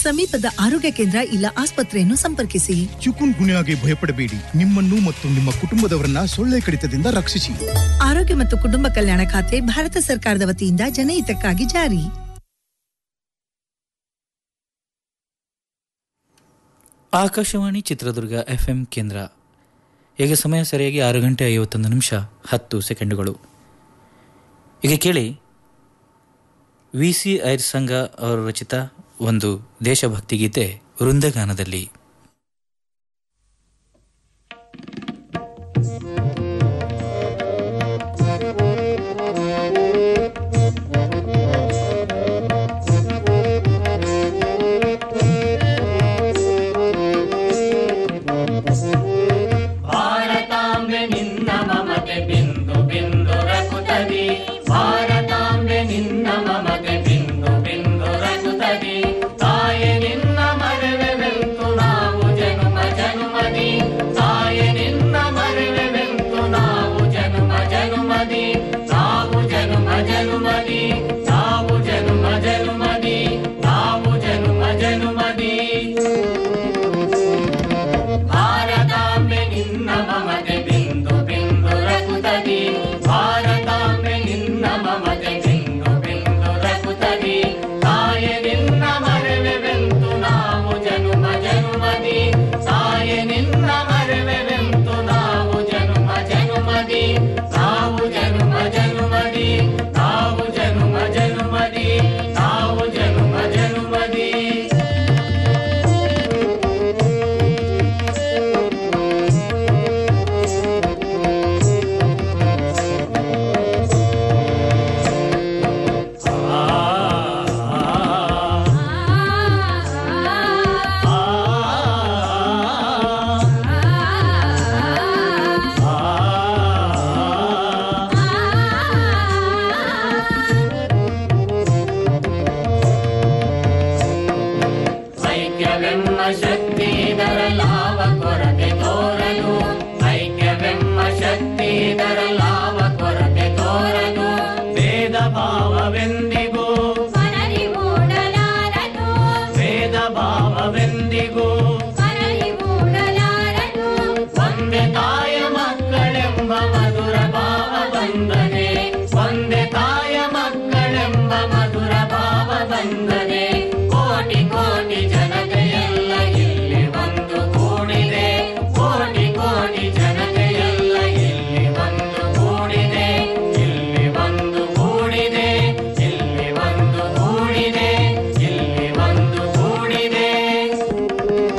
ಸಮೀಪದ ಆರೋಗ್ಯ ಕೇಂದ್ರ ಇಲ್ಲ ಆಸ್ಪತ್ರೆಯನ್ನು ಸಂಪರ್ಕಿಸಿ ಚಿಕುನ್ ಗುನ್ಯಾಗೆ ಭಯಪಡಬೇಡಿ ನಿಮ್ಮನ್ನು ಮತ್ತು ನಿಮ್ಮ ಕುಟುಂಬದವರನ್ನ ಸೊಳ್ಳೆ ಕಡಿತದಿಂದ ರಕ್ಷಿಸಿ ಆರೋಗ್ಯ ಮತ್ತು ಕುಟುಂಬ ಕಲ್ಯಾಣ ಖಾತೆ ಭಾರತ ಸರ್ಕಾರದ ವತಿಯಿಂದ ಜನಹಿತಕ್ಕಾಗಿ ಜಾರಿ ಆಕಾಶವಾಣಿ ಚಿತ್ರದುರ್ಗ ಎಫ್ಎಂ ಕೇಂದ್ರ ಈಗ ಸಮಯ ಸರಿಯಾಗಿ ಆರು ಗಂಟೆ ಐವತ್ತೊಂದು ನಿಮಿಷ ಹತ್ತು ಸೆಕೆಂಡುಗಳು ಈಗ ಕೇಳಿ ವಿ ಸಿ ಐರ್ ಸಂಘ ಅವರ ರಚಿತ ಒಂದು ದೇಶಭಕ್ತಿ ಗೀತೆ ವೃಂದಗಾನದಲ್ಲಿ ಭಾರತಾಂಬೆ ನಿನ್ನ ಮಮತೆ ಬಿಂದು ಬಿಂದು ರಕುತದಿ ಭಾರತಾಂಬೆ ನಿನ್ನ ಮಮತೆ ಬಿಂದು ಬಿಂದು ರಕುತದಿ ತಾಯೆ ನಿನ್ನ ಮರೆವೆವೆಂತು ನಾವು ಜನುಮ ಜನುಮದಿ ತಾಯೆ ನಿನ್ನ ಮರೆವೆವೆಂತು ನಾವು ಜನುಮ ಜನುಮದಿ ನಾವು ಜನುಮ ಜನುಮದಿ ನಾವು ಜನುಮ ಜನುಮದಿ ನಾವು ಜನುಮ ಜನುಮದಿ ಭಾರತಾಂಬೆ ನಿನ್ನ ಮಮತೆ ಬಿಂದು ಬಿಂದು ರಕುತದಿ ಭಾರತಾಂಬೆ ನಿನ್ನ ಮಮತೆ ಬಿಂದು ಬಿಂದು ರಕುತದಿ ತಾಯೆ ನಿನ್ನ ಮರೆವೆವೆಂತು ನಾವು ಜನುಮ ಜನುಮದಿ ತಾಯೆ ನಿನ್ನ ಮರೆವೆವೆಂತು ನಾವು ಜನುಮ ಜನುಮದಿ ನಾವು ಜನುಮ ಜನುಮದಿ ನಾವು ಜನುಮ ಜನುಮದಿ ನಾವು ಜನುಮ ಜನುಮದಿ ಐಕ್ಯವೆಮ್ಮ ಶಕ್ತಿ ಇದರಲಾವ ಕೊರತೆ ತೋರಲು ಐಕ್ಯವೆಮ್ಮ ಶಕ್ತಿ ಇದರಲಾವ ಕೊರತೆ ತೋರಲು ಭೇದ ಭಾವವೆಂದಿಗೂ ಮನರಿ ಮೂಡಲಾರನು ಭೇದ ಭಾವವೆಂದಿಗೂ ಮನರಿ ಮೂಡಲಾರನು ಒಂದೇ ತಾಯ ಮಕ್ಕಳೆಂಬ ಮಧುರ ಭಾವ ಬಂದನೆ ಒಂದೇ ತಾಯ ಮಕ್ಕಳೆಂಬ ಮಧುರ ಭಾವ ಬಂದನೆ ಕೋಟಿ ಕೋಟಿ ಜನತೆಯೆಲ್ಲ ಇಲ್ಲಿ ಒಂದು ಕೂಡಿದೆ ಕೋಟಿ ಕೋಟಿ ಜನತೆಯೆಲ್ಲ ಇಲ್ಲಿ ಒಂದು ಕೂಡಿದೆ ಇಲ್ಲಿ ಒಂದು ಕೂಡಿದೆ ಇಲ್ಲಿ ಒಂದು ಕೂಡಿದೆ ಇಲ್ಲಿ ಒಂದು ಕೂಡಿದೆ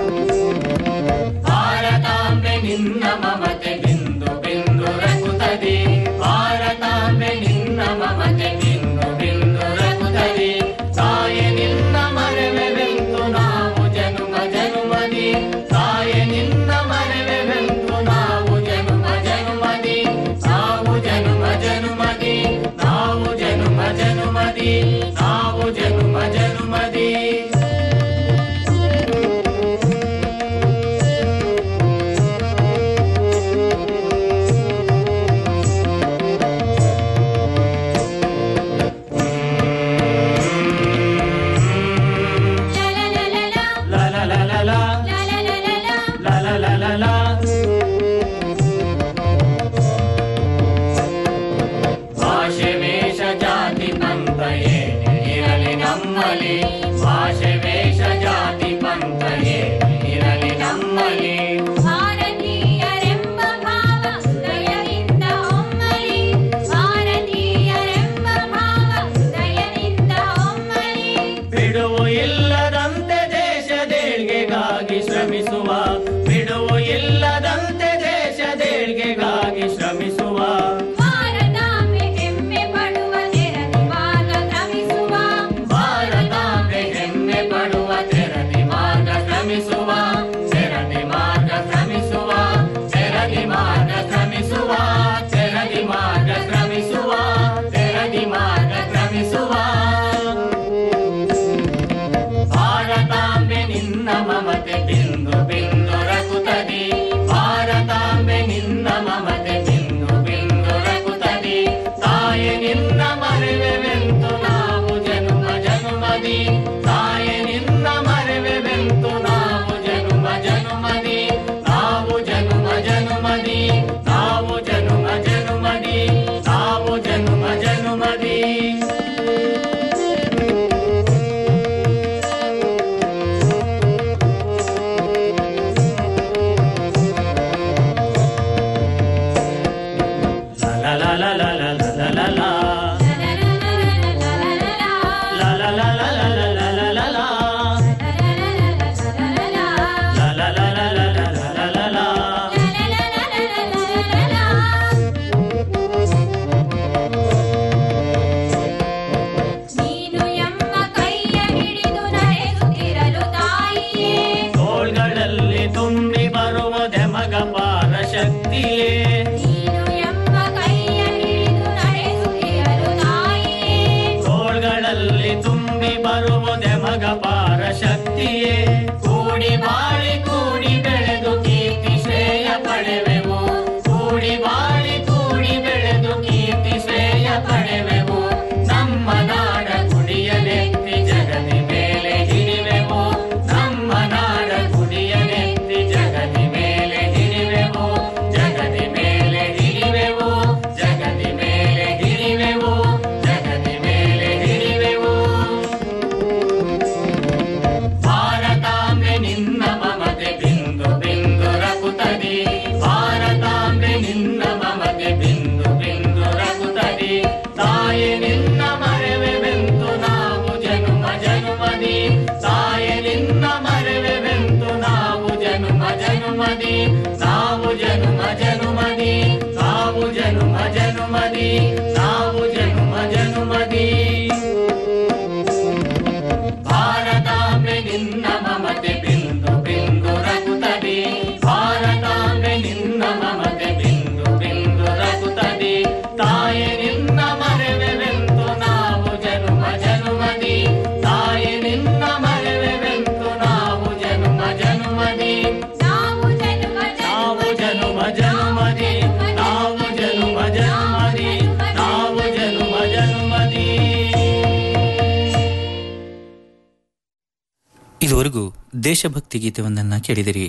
ಇದುವರೆಗೂ ದೇಶಭಕ್ತಿ ಗೀತೆಯೊಂದನ್ನು ಕೇಳಿದಿರಿ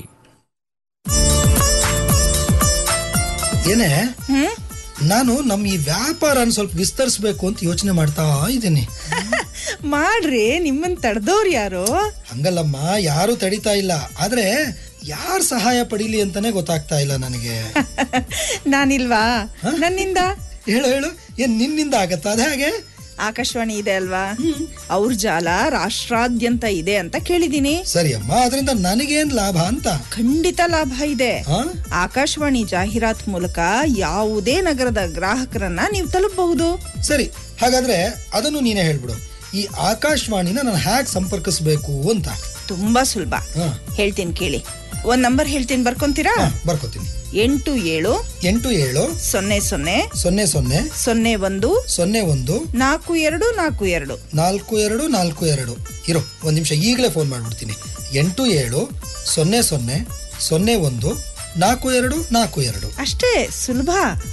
ಏನೇ ನಾನು ನಮ್ಮ ಈ ವ್ಯಾಪಾರನ ಸ್ವಲ್ಪ ವಿಸ್ತರಿಸ್ಬೇಕು ಅಂತ ಯೋಚನೆ ಮಾಡ್ತಾ ಇದ್ದೀನಿ ಮಾಡ್ರಿ ನಿಮ್ಮನ್ ತಡೆದವ್ರು ಯಾರು ಹಂಗಲ್ಲಮ್ಮ ಯಾರು ತಡಿತಾ ಇಲ್ಲ ಆದ್ರೆ ಯಾರ್ ಸಹಾಯ ಪಡೀಲಿ ಅಂತಾನೆ ಗೊತ್ತಾಗ್ತಾ ಇಲ್ಲ ನನಗೆ ನಾನಿಲ್ವಾ ನನ್ನಿಂದ ಹೇಳು ಹೇಳು ಏನ್ ನಿನ್ನಿಂದ ಆಗತ್ತಾ ಅದ ಹಾಗೆ ಆಕಾಶವಾಣಿ ಇದೆ ಅಲ್ವಾ ಅವ್ರ ಜಾಲ ರಾಷ್ಟ್ರಾದ್ಯಂತ ಇದೆ ಅಂತ ಕೇಳಿದೀನಿ ಸರಿ ಅಮ್ಮ ಅದರಿಂದ ನನಗೇನ್ ಲಾಭ ಅಂತ ಖಂಡಿತ ಲಾಭ ಇದೆ ಹಾ ಆಕಾಶವಾಣಿ ಜಾಹೀರಾತ್ ಮೂಲಕ ಯಾವುದೇ ನಗರದ ಗ್ರಾಹಕರನ್ನ ನೀವು ತಲುಪಬಹುದು ಸರಿ ಹಾಗಾದ್ರೆ ಅದನ್ನು ನೀನೇ ಹೇಳ್ಬಿಡು ಈ ಆಕಾಶವಾಣಿನ ನಾನು ಹ್ಯಾಕ್ ಸಂಪರ್ಕಿಸ್ಬೇಕು ಅಂತ ತುಂಬಾ ಸುಲಭ ಹಾ ಹೇಳ್ತೀನಿ ಕೇಳಿ ಒಂದ್ ನಂಬರ್ ಹೇಳ್ತೀನಿ ಬರ್ಕೊಂತೀರಾ ಹಾ, ಬರ್ಕೋತೀನಿ ಎಂಟು ಏಳು ಎಂಟು ಏಳು ಸೊನ್ನೆ ಸೊನ್ನೆ ಸೊನ್ನೆ ಸೊನ್ನೆ ಸೊನ್ನೆ ಒಂದು ಸೊನ್ನೆ ಒಂದು ನಾಲ್ಕು ಎರಡು ನಾಲ್ಕು ಎರಡು ನಾಲ್ಕು ಎರಡು ನಾಲ್ಕು ಎರಡು ಇರೋ ಒಂದು ನಿಮಿಷ ಈಗಲೇ ಫೋನ್ ಮಾಡ್ಬಿಡ್ತೀನಿ ಎಂಟು ಏಳು ಸೊನ್ನೆ ಸೊನ್ನೆ ಸೊನ್ನೆ ಒಂದು ನಾಲ್ಕು ಎರಡು ನಾಲ್ಕು ಎರಡು ಅಷ್ಟೇ ಸುಲಭ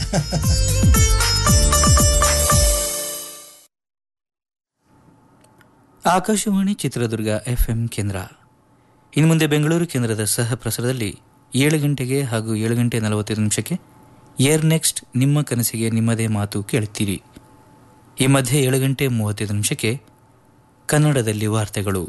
ಆಕಾಶವಾಣಿ ಚಿತ್ರದುರ್ಗ ಎಫ್ಎಂ ಕೇಂದ್ರ ಇನ್ನು ಮುಂದೆ ಬೆಂಗಳೂರು ಕೇಂದ್ರದ ಸಹ ಪ್ರಸಾರದಲ್ಲಿ ಏಳು ಗಂಟೆಗೆ ಹಾಗೂ ಏಳು ಗಂಟೆ ನಲವತ್ತೈದು ನಿಮಿಷಕ್ಕೆ ಏರ್ ನೆಕ್ಸ್ಟ್ ನಿಮ್ಮ ಕನಸಿಗೆ ನಿಮ್ಮದೇ ಮಾತು ಕೇಳುತ್ತೀರಿ ಈ ಮಧ್ಯೆ ಏಳು ಗಂಟೆ ಮೂವತ್ತೈದು ನಿಮಿಷಕ್ಕೆ ಕನ್ನಡದಲ್ಲಿ ವಾರ್ತೆಗಳು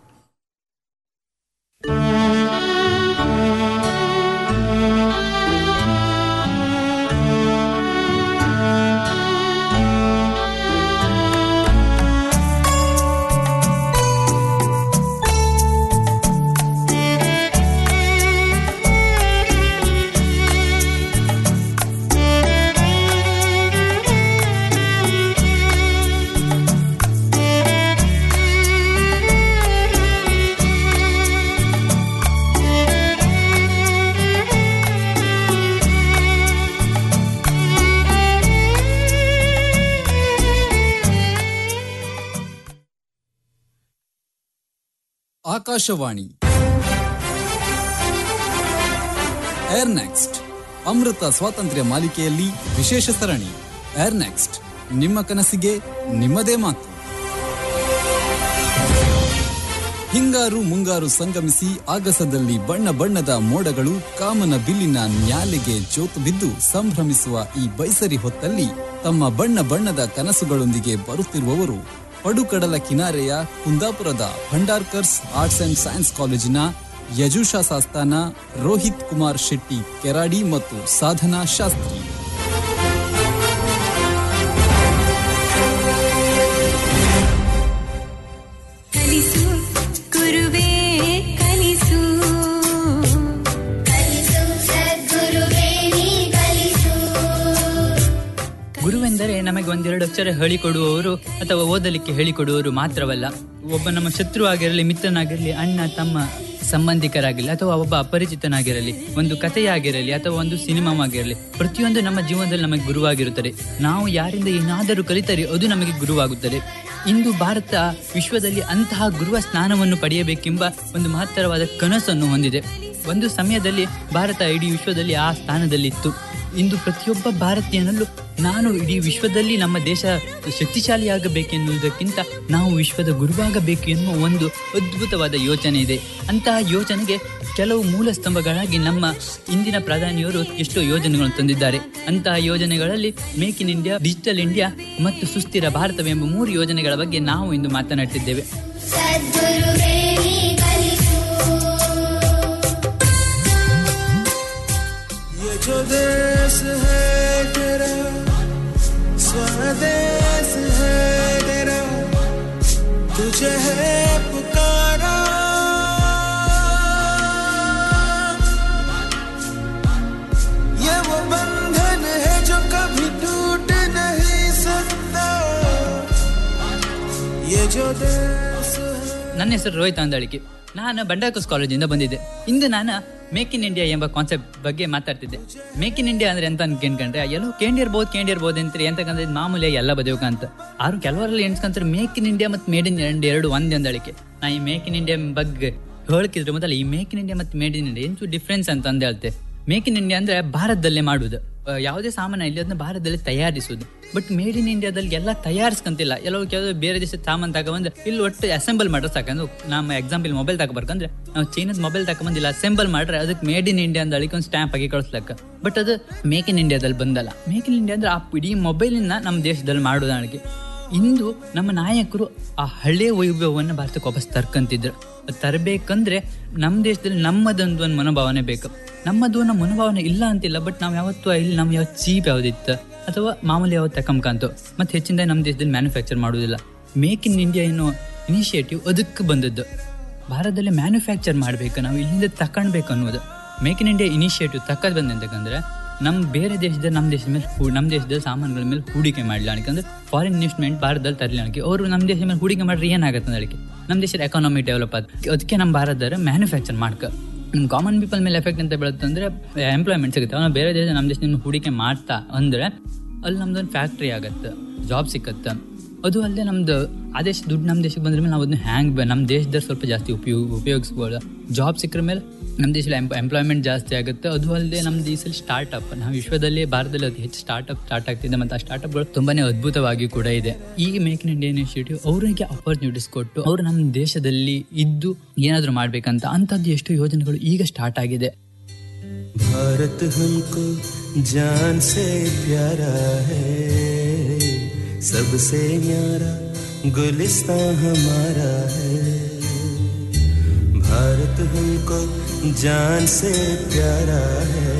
ಆಕಾಶವಾಣಿ ಏರ್ ನೆಕ್ಸ್ಟ್ ಅಮೃತ ಸ್ವಾತಂತ್ರ್ಯ ಮಾಲಿಕೆಯಲ್ಲಿ ವಿಶೇಷ ಸರಣಿ ಏರ್ ನೆಕ್ಸ್ಟ್ ನಿಮ್ಮ ಕನಸಿಗೆ ನಿಮ್ಮದೇ ಮಾತು ಹಿಂಗಾರು ಮುಂಗಾರು ಸಂಗಮಿಸಿ ಆಗಸದಲ್ಲಿ ಬಣ್ಣ ಬಣ್ಣದ ಮೋಡಗಳು ಕಾಮನ ಬಿಲ್ಲಿನ ನ್ಯಾಲೆಗೆ ಜೋತು ಬಿದ್ದು ಸಂಭ್ರಮಿಸುವ ಈ ಬೈಸರಿ ಹೊತ್ತಲ್ಲಿ ತಮ್ಮ ಬಣ್ಣ ಬಣ್ಣದ ಕನಸುಗಳೊಂದಿಗೆ ಬರುತ್ತಿರುವವರು ಪಡುಕಡಲ ಕಿನಾರೆಯ ಕುಂದಾಪುರದ ಭಂಡಾರ್ಕರ್ಸ್ ಆರ್ಟ್ಸ್ ಅಂಡ್ ಸೈನ್ಸ್ ಕಾಲೇಜಿನ ಯಜುಷಾ ಸಾಸ್ತಾನ ರೋಹಿತ್ ಕುಮಾರ್ ಶೆಟ್ಟಿ ಕೆರಾಡಿ ಮತ್ತು ಸಾಧನಾ ಶಾಸ್ತ್ರಿ ಕಲಿಸು ಗುರುವೇ ಕಲಿಸು ಕಲಿಸು ಸದ್ಗುರುವೇ ನೀ ಕಲಿಸು ಗುರುವೆಂದರೆ ನಮಗೆ ಒಂದೆರಡು ಅಕ್ಷರ ಹೇಳಿಕೊಡುವವರು ಅಥವಾ ಓದಲಿಕ್ಕೆ ಹೇಳಿಕೊಡುವವರು ಮಾತ್ರವಲ್ಲ ಒಬ್ಬ ನಮ್ಮ ಶತ್ರು ಆಗಿರಲಿ ಮಿತ್ರನಾಗಿರಲಿ ಅಣ್ಣ ತಮ್ಮ ಸಂಬಂಧಿಕರಾಗಿರಲಿ ಅಥವಾ ಒಬ್ಬ ಅಪರಿಚಿತನಾಗಿರಲಿ ಒಂದು ಕಥೆಯಾಗಿರಲಿ ಅಥವಾ ಒಂದು ಸಿನಿಮಾವಾಗಿರಲಿ ಪ್ರತಿಯೊಂದು ನಮ್ಮ ಜೀವನದಲ್ಲಿ ನಮಗೆ ಗುರುವಾಗಿರುತ್ತದೆ ನಾವು ಯಾರಿಂದ ಏನಾದರೂ ಕಲಿತರೆ ಅದು ನಮಗೆ ಗುರುವಾಗುತ್ತದೆ ಇಂದು ಭಾರತ ವಿಶ್ವದಲ್ಲಿ ಅಂತಹ ಗುರುವ ಸ್ನಾನವನ್ನು ಪಡೆಯಬೇಕೆಂಬ ಒಂದು ಮಹತ್ತರವಾದ ಕನಸನ್ನು ಹೊಂದಿದೆ ಒಂದು ಸಮಯದಲ್ಲಿ ಭಾರತ ಇಡೀ ವಿಶ್ವದಲ್ಲಿ ಆ ಸ್ಥಾನದಲ್ಲಿತ್ತು ಇಂದು ಪ್ರತಿಯೊಬ್ಬ ಭಾರತೀಯನಲ್ಲೂ ನಾನು ಇಡೀ ವಿಶ್ವದಲ್ಲಿ ನಮ್ಮ ದೇಶ ಶಕ್ತಿಶಾಲಿಯಾಗಬೇಕೆನ್ನುವುದಕ್ಕಿಂತ ನಾವು ವಿಶ್ವದ ಗುರುವಾಗಬೇಕು ಎನ್ನುವ ಒಂದು ಅದ್ಭುತವಾದ ಯೋಚನೆ ಇದೆ ಅಂತಹ ಯೋಚನೆಗೆ ಕೆಲವು ಮೂಲ ಸ್ತಂಭಗಳಾಗಿ ನಮ್ಮ ಇಂದಿನ ಪ್ರಧಾನಿಯವರು ಎಷ್ಟೋ ಯೋಜನೆಗಳನ್ನು ತಂದಿದ್ದಾರೆ ಅಂತಹ ಯೋಜನೆಗಳಲ್ಲಿ make in India digital India ಮತ್ತು ಸುಸ್ಥಿರ ಭಾರತವೆಂಬ ಮೂರು ಯೋಜನೆಗಳ ಬಗ್ಗೆ ನಾವು ಇಂದು ಮಾತನಾಡ್ತಿದ್ದೇವೆ ಸದ್ಗುರುವೇ ನೀ ಕಲಿಸು ये जो देश है तेरा स्वदेश है तेरा तुझे है पुकारा ये वो बंधन है जो कभी टूट नहीं सकता ये जो देश है ನನ್ನ ಹೆಸರು ರೋಹಿತ್ ಅಂದಾಳಿಕೆ ನಾನು ಬಂಡಾಕಸ್ ಕಾಲೇಜಿಂದ ಬಂದಿದ್ದೆ ಇಂದು ನಾನು ಮೇಕ್ ಇನ್ ಇಂಡಿಯಾ ಎಂಬ ಕಾನ್ಸೆಪ್ಟ್ ಬಗ್ಗೆ ಮಾತಾಡ್ತಿದ್ದೆ ಮೇಕ್ ಇನ್ ಇಂಡಿಯಾ ಅಂದ್ರೆ ಎಂತ ಅನ್ಕೊಂಡ್ರೆ ಎಲ್ಲೋ ಕೇಂಡಿರ್ಬೋದು ಕೇಂಡಿರ್ಬೋದು ಅಂತಾರೆ ಎಂತಕ್ಕಂದ್ರೆ ಇದ್ ಮಾಮೂಲಿ ಎಲ್ಲ ಬದಿಯೋಕ ಅಂತ ಆರು ಕೆಲವರಲ್ಲಿ ಎಣ್ಸ್ಕೊಂತಾರೆ ಮೇಕ್ ಇನ್ ಇಂಡಿಯಾ ಮತ್ತು ಮೇಡ್ ಇನ್ ಇಂಡಿಯಾ ಎರಡು ಒಂದೇ ಅಂದಾಳಿಕೆ ನಾ ಈ ಮೇಕ್ ಇನ್ ಇಂಡಿಯಾ ಬಗ್ಗೆ ಹೇಳ್ಕಿದ್ರೆ ಮೊದಲ ಈ ಮೇಕ್ ಇನ್ ಇಂಡಿಯಾ ಮತ್ತು ಮೇಡ್ ಇನ್ ಇಂಡಿಯಾ ಎಂಚು ಡಿಫ್ರೆನ್ಸ್ ಅಂತ ಅಂದ ಹೇಳ್ತೆ ಮೇಕ್ ಇನ್ ಇಂಡಿಯಾ ಅಂದ್ರೆ ಭಾರತದಲ್ಲೇ ಮಾಡುವುದು ಆ, ಯಾವುದೇ ಸಾಮಾನು ಇಲ್ಲಿ ಅದನ್ನ ಭಾರತದಲ್ಲಿ ತಯಾರಿಸುವುದು ಬಟ್ ಮೇಡ್ ಇನ್ ಇಂಡಿಯಾದಲ್ಲಿ ಎಲ್ಲ ತಯಾರಿಸ್ಕಂತಿಲ್ಲ ಎಲ್ಲೋ ಕೆಲವು ಬೇರೆ ದೇಶದ ಸಾಮಾನು ತಗೊಂಡ್ಬಂದ್ರೆ ಇಲ್ಲಿ ಒಟ್ಟು ಅಸೆಂಬಲ್ ಮಾಡ್ರೆ ಸಾಕಂದ್ರೆ ನಮ್ಮ ಎಕ್ಸಾಂಪಲ್ ಮೊಬೈಲ್ ತಗೋಬರ್ಕಂದ್ರೆ ನಾವು ಚೈನಾದ ಮೊಬೈಲ್ ತಗೊಂಬಂದಿಲ್ಲ ಅಸೆಂಬಲ್ ಮಾಡ್ರೆ ಅದಕ್ಕೆ ಮೇಡ್ ಇನ್ ಇಂಡಿಯಾ ಅಂತ ಅಳಿಕೆ ಒಂದು ಸ್ಟ್ಯಾಂಪ್ ಆಗಿ ಕಳಿಸ್ಲಕ್ಕ ಬಟ್ ಅದು ಮೇಕ್ ಇನ್ ಇಂಡಿಯಾದಲ್ಲಿ ಬಂದಲ್ಲ ಮೇಕ್ ಇನ್ ಇಂಡಿಯಾ ಅಂದ್ರೆ ಆ ಇಡೀ ಮೊಬೈಲಿನ ನಮ್ಮ ದೇಶದಲ್ಲಿ ಮಾಡೋದಾಣಿಗೆ ಇಂದು ನಮ್ಮ ನಾಯಕರು ಆ ಹಳೆ ವೈಭವವನ್ನು ಭಾರತಕ್ಕೆ ವಾಪಸ್ ತರ್ಕಂತಿದ್ರು ಅದ್ ತರಬೇಕಂದ್ರೆ ನಮ್ಮ ದೇಶದಲ್ಲಿ ನಮ್ಮದೊಂದು ಒಂದು ಮನೋಭಾವನೆ ಬೇಕು ನಮ್ಮದು ಅನ್ನೋ ಮನೋಭಾವನೆ ಇಲ್ಲ ಅಂತಿಲ್ಲ ಬಟ್ ನಾವು ಯಾವತ್ತೂ ಇಲ್ಲಿ ನಮ್ಮ ಯಾವ ಚೀಪ್ ಯಾವ್ದಿತ್ತು ಅಥವಾ ಮಾಮೂಲಿ ಯಾವ್ದು ತಕೊಂಬಕಂತು ಮತ್ತೆ ಹೆಚ್ಚಿನ ನಮ್ಮ ದೇಶದಲ್ಲಿ ಮ್ಯಾನುಫ್ಯಾಕ್ಚರ್ ಮಾಡುವುದಿಲ್ಲ ಮೇಕ್ ಇನ್ ಇಂಡಿಯಾ ಅನ್ನೋ ಇನಿಷಿಯೇಟಿವ್ ಅದಕ್ಕೆ ಬಂದದ್ದು ಭಾರತದಲ್ಲಿ ಮ್ಯಾನುಫ್ಯಾಕ್ಚರ್ ಮಾಡಬೇಕು ನಾವು ಇಲ್ಲಿಂದ ತಕೊಂಡ್ಬೇಕು ಅನ್ನೋದು ಮೇಕ್ ಇನ್ ಇಂಡಿಯಾ ಇನಿಷಿಯೇಟಿವ್ ತಕ್ಕದ್ ಬಂದಂತಂದ್ರೆ ನಮ್ಮ ಬೇರೆ ದೇಶದ ನಮ್ಮ ದೇಶದ ಮೇಲೆ ಹೂ- ನಮ್ಮ ದೇಶದ ಸಾಮಾನುಗಳ ಮೇಲೆ ಹೂಡಿಕೆ ಮಾಡಲಿ ಅಂದ್ರೆ ಫಾರಿನ್ ಇನ್ವೆಸ್ಟ್ಮೆಂಟ್ ಭಾರತದಲ್ಲಿ ತರಲಿ ಅಣಿಕೆ ಅವರು ನಮ್ಮ ದೇಶದ ಮೇಲೆ ಹೂಡಿಕೆ ಮಾಡ್ರೆ ಏನಾಗುತ್ತೆ ಅದಕ್ಕೆ ನಮ್ಮ ದೇಶದ ಎಕಾನಮಿ ಡೆವಲಪ್ ಆದ ಅದಕ್ಕೆ ನಮ್ಮ ಭಾರತದವರು ಮ್ಯಾನುಫ್ಯಾಕ್ಚರ್ ಮಾಡ್ಕ ನಮ್ಮ ಕಾಮನ್ ಪೀಪಲ್ ಮೇಲೆ ಎಫೆಕ್ಟ್ ಅಂತ ಬೀಳುತ್ತೆ ಅಂದ್ರೆ ಎಂಪ್ಲಾಯ್ಮೆಂಟ್ ಸಿಗುತ್ತೆ ಅವ್ನು ಬೇರೆ ದೇಶ ನಮ್ಮ ದೇಶದಿಂದ ಹೂಡಿಕೆ ಮಾಡ್ತಾ ಅಂದ್ರೆ ಅಲ್ಲಿ ನಮ್ದೊಂದು ಫ್ಯಾಕ್ಟ್ರಿ ಆಗತ್ತೆ ಜಾಬ್ ಸಿಕ್ಕತ್ತೆ ಅದು ಅಲ್ಲದೆ ನಮ್ದು ಆ ದೇಶ ದುಡ್ಡು ನಮ್ಮ ದೇಶಕ್ಕೆ ಬಂದ್ರ ಮೇಲೆ ನಾವು ಅದನ್ನ ಹ್ಯಾಂಗ್ ನಮ್ಮ ದೇಶದಲ್ಲಿ ಸ್ವಲ್ಪ ಜಾಸ್ತಿ ಉಪಯೋಗ ಉಪಯೋಗಿಸ್ಬೋದು ಜಾಬ್ ಸಿಕ್ಕರ ಮೇಲೆ ನಮ್ಮ ದೇಶದಲ್ಲಿ ಎಂಪ್ಲಾಯ್ಮೆಂಟ್ ಜಾಸ್ತಿ ಆಗುತ್ತೆ ಅದು ಅಲ್ಲದೆ ನಮ್ಮ ದೇಶದಲ್ಲಿ ಸ್ಟಾರ್ಟ್ಅಪ್ ನಾವು ವಿಶ್ವದಲ್ಲಿ ಭಾರತದಲ್ಲಿ ಅತಿ ಹೆಚ್ಚು ಸ್ಟಾರ್ಟ್ಅಪ್ ಸ್ಟಾರ್ಟ್ ಆಗ್ತಿದೆ ಮತ್ತು ಆ ಸ್ಟಾರ್ಟ್ಅಪ್ಗಳು ತುಂಬಾನೇ ಅದ್ಭುತವಾಗಿ ಕೂಡ ಇದೆ ಈ ಮೇಕ್ ಇನ್ ಇಂಡಿಯಾ ಇನಿಷಿಯೇಟಿವ್ ಅವರಿಗೆ ಅಪರ್ಚುನಿಟೀಸ್ ಕೊಟ್ಟು ಅವರು ನಮ್ಮ ದೇಶದಲ್ಲಿ ಇದ್ದು ಏನಾದರೂ ಮಾಡ್ಬೇಕಂತ ಅಂಥದ್ದು ಎಷ್ಟು ಯೋಜನೆಗಳು ಈಗ ಸ್ಟಾರ್ಟ್ ಆಗಿದೆ भारत हमको जान से प्यारा है सबसे न्यारा गुलिस्तां हमारा है भारत हमको जान से प्यारा है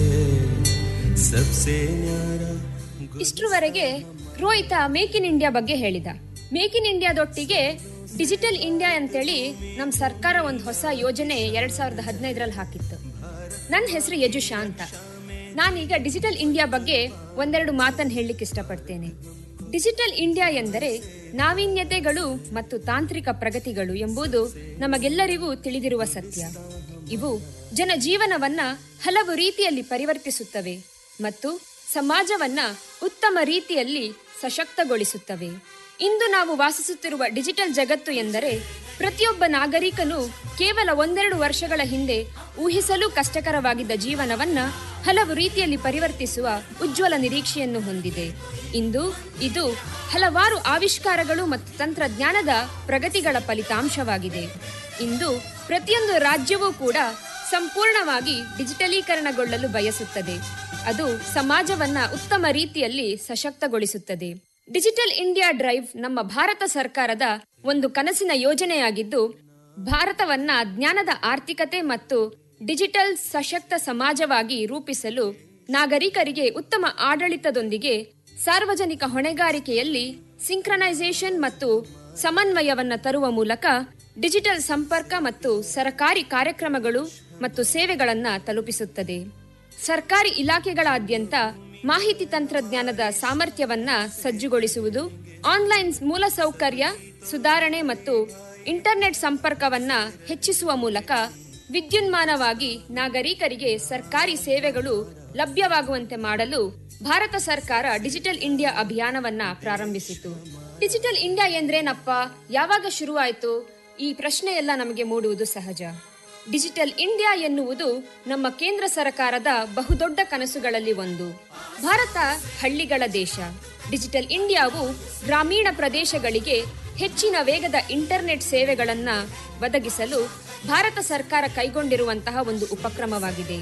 सबसे न्यारा ಇಷ್ಟರವರೆಗೆ ರೋಹಿತ ಮೇಕ್ ಇನ್ ಇಂಡಿಯಾ ಬಗ್ಗೆ ಹೇಳಿದ ಮೇಕ್ ಇನ್ ಇಂಡಿಯಾದೊಟ್ಟಿಗೆ ಡಿಜಿಟಲ್ ಇಂಡಿಯಾ ಅಂತೇಳಿ ನಮ್ಮ ಸರ್ಕಾರ ಒಂದು ಹೊಸ ಯೋಜನೆ ಎರಡ್ ಸಾವಿರದ ಹದಿನೈದರಲ್ಲಿ ಹಾಕಿತ್ತು ನನ್ನ ಹೆಸರು ಯಜುಷಾ ಅಂತ ನಾನೀಗ ಡಿಜಿಟಲ್ ಇಂಡಿಯಾ ಬಗ್ಗೆ ಒಂದೆರಡು ಮಾತನ್ನು ಹೇಳಲಿಕ್ಕೆ ಇಷ್ಟಪಡ್ತೇನೆ ಡಿಜಿಟಲ್ ಇಂಡಿಯಾ ಎಂದರೆ ನಾವೀನ್ಯತೆಗಳು ಮತ್ತು ತಾಂತ್ರಿಕ ಪ್ರಗತಿಗಳು ಎಂಬುದು ನಮಗೆಲ್ಲರಿಗೂ ತಿಳಿದಿರುವ ಸತ್ಯ ಇವು ಜನಜೀವನವನ್ನ ಹಲವು ರೀತಿಯಲ್ಲಿ ಪರಿವರ್ತಿಸುತ್ತವೆ ಮತ್ತು ಸಮಾಜವನ್ನ ಉತ್ತಮ ರೀತಿಯಲ್ಲಿ ಸಶಕ್ತಗೊಳಿಸುತ್ತವೆ ಇಂದು ನಾವು ವಾಸಿಸುತ್ತಿರುವ ಡಿಜಿಟಲ್ ಜಗತ್ತು ಎಂದರೆ ಪ್ರತಿಯೊಬ್ಬ ನಾಗರಿಕನು ಕೇವಲ ಒಂದೆರಡು ವರ್ಷಗಳ ಹಿಂದೆ ಊಹಿಸಲು ಕಷ್ಟಕರವಾಗಿದ್ದ ಜೀವನವನ್ನ ಹಲವು ರೀತಿಯಲ್ಲಿ ಪರಿವರ್ತಿಸುವ ಉಜ್ವಲ ನಿರೀಕ್ಷೆಯನ್ನು ಹೊಂದಿದೆ ಇಂದು ಇದು ಹಲವಾರು ಆವಿಷ್ಕಾರಗಳು ಮತ್ತು ತಂತ್ರಜ್ಞಾನದ ಪ್ರಗತಿಗಳ ಫಲಿತಾಂಶವಾಗಿದೆ ಇಂದು ಪ್ರತಿಯೊಂದು ರಾಜ್ಯವೂ ಕೂಡ ಸಂಪೂರ್ಣವಾಗಿ ಡಿಜಿಟಲೀಕರಣಗೊಳ್ಳಲು ಬಯಸುತ್ತದೆ ಅದು ಸಮಾಜವನ್ನ ಉತ್ತಮ ರೀತಿಯಲ್ಲಿ ಸಶಕ್ತಗೊಳಿಸುತ್ತದೆ ಡಿಜಿಟಲ್ ಇಂಡಿಯಾ ಡ್ರೈವ್ ನಮ್ಮ ಭಾರತ ಸರ್ಕಾರದ ಒಂದು ಕನಸಿನ ಯೋಜನೆಯಾಗಿದ್ದು ಭಾರತವನ್ನ ಜ್ಞಾನದ ಆರ್ಥಿಕತೆ ಮತ್ತು ಡಿಜಿಟಲ್ ಸಶಕ್ತ ಸಮಾಜವಾಗಿ ರೂಪಿಸಲು ನಾಗರಿಕರಿಗೆ ಉತ್ತಮ ಆಡಳಿತದೊಂದಿಗೆ ಸಾರ್ವಜನಿಕ ಹೊಣೆಗಾರಿಕೆಯಲ್ಲಿ ಸಿಂಕ್ರನೈಸೇಷನ್ ಮತ್ತು ಸಮನ್ವಯವನ್ನ ತರುವ ಮೂಲಕ ಡಿಜಿಟಲ್ ಸಂಪರ್ಕ ಮತ್ತು ಸರಕಾರಿ ಕಾರ್ಯಕ್ರಮಗಳು ಮತ್ತು ಸೇವೆಗಳನ್ನ ತಲುಪಿಸುತ್ತದೆ ಸರ್ಕಾರಿ ಇಲಾಖೆಗಳಾದ್ಯಂತ ಮಾಹಿತಿ ತಂತ್ರಜ್ಞಾನದ ಸಾಮರ್ಥ್ಯವನ್ನ ಸಜ್ಜುಗೊಳಿಸುವುದು ಆನ್ಲೈನ್ ಮೂಲಸೌಕರ್ಯ ಸುಧಾರಣೆ ಮತ್ತು ಇಂಟರ್ನೆಟ್ ಸಂಪರ್ಕವನ್ನ ಹೆಚ್ಚಿಸುವ ಮೂಲಕ ವಿದ್ಯುನ್ಮಾನವಾಗಿ ನಾಗರಿಕರಿಗೆ ಸರ್ಕಾರಿ ಸೇವೆಗಳು ಲಭ್ಯವಾಗುವಂತೆ ಮಾಡಲು ಭಾರತ ಸರ್ಕಾರ ಡಿಜಿಟಲ್ ಇಂಡಿಯಾ ಅಭಿಯಾನವನ್ನ ಪ್ರಾರಂಭಿಸಿತು ಡಿಜಿಟಲ್ ಇಂಡಿಯಾ ಎಂದ್ರೇನಪ್ಪ ಯಾವಾಗ ಶುರುವಾಯಿತು ಈ ಪ್ರಶ್ನೆ ಎಲ್ಲ ನಮಗೆ ಮೂಡುವುದು ಸಹಜ ಡಿಜಿಟಲ್ ಇಂಡಿಯಾ ಎನ್ನುವುದು ನಮ್ಮ ಕೇಂದ್ರ ಸರ್ಕಾರದ ಬಹುದೊಡ್ಡ ಕನಸುಗಳಲ್ಲಿ ಒಂದು ಭಾರತ ಹಳ್ಳಿಗಳ ದೇಶ ಡಿಜಿಟಲ್ ಇಂಡಿಯಾವು ಗ್ರಾಮೀಣ ಪ್ರದೇಶಗಳಿಗೆ ಹೆಚ್ಚಿನ ವೇಗದ ಇಂಟರ್ನೆಟ್ ಸೇವೆಗಳನ್ನ ಒದಗಿಸಲು ಭಾರತ ಸರ್ಕಾರ ಕೈಗೊಂಡಿರುವಂತಹ ಒಂದು ಉಪಕ್ರಮವಾಗಿದೆ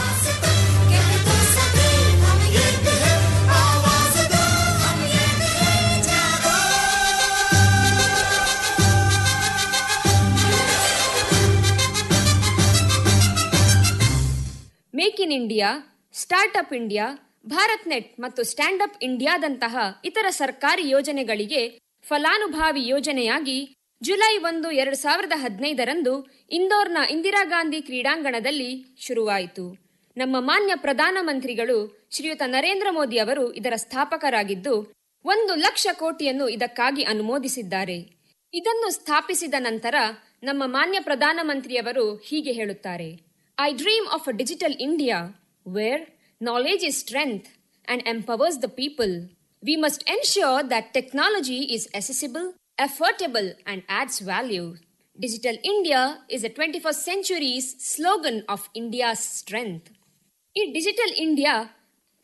make in India startup India Bharat net ಮತ್ತು ಸ್ಟ್ಯಾಂಡ್ ಅಪ್ ಇಂಡಿಯಾದಂತಹ ಇತರ ಸರ್ಕಾರಿ ಯೋಜನೆಗಳಿಗೆ ಫಲಾನುಭವಿ ಯೋಜನೆಯಾಗಿ ಜುಲೈ ಒಂದು ಎರಡು ಸಾವಿರದ ಹದಿನೈದರಂದು ಇಂದೋರ್ನ ಇಂದಿರಾ ಗಾಂಧಿ ಕ್ರೀಡಾಂಗಣದಲ್ಲಿ ಶುರುವಾಯಿತು ನಮ್ಮ ಮಾನ್ಯ ಪ್ರಧಾನಮಂತ್ರಿಗಳು ಶ್ರೀಯುತ ನರೇಂದ್ರ ಮೋದಿ ಅವರು ಇದರ ಸ್ಥಾಪಕರಾಗಿದ್ದು ಒಂದು ಲಕ್ಷ ಕೋಟಿಯನ್ನು ಇದಕ್ಕಾಗಿ ಅನುಮೋದಿಸಿದ್ದಾರೆ ಇದನ್ನು ಸ್ಥಾಪಿಸಿದ ನಂತರ ನಮ್ಮ ಮಾನ್ಯ ಪ್ರಧಾನಮಂತ್ರಿಯವರು ಹೀಗೆ ಹೇಳುತ್ತಾರೆ I dream of a digital India where knowledge is strength and empowers the people we must ensure that technology is accessible, affordable, and adds value. Digital India is a 21st century's slogan of India's strength. ಈ digital India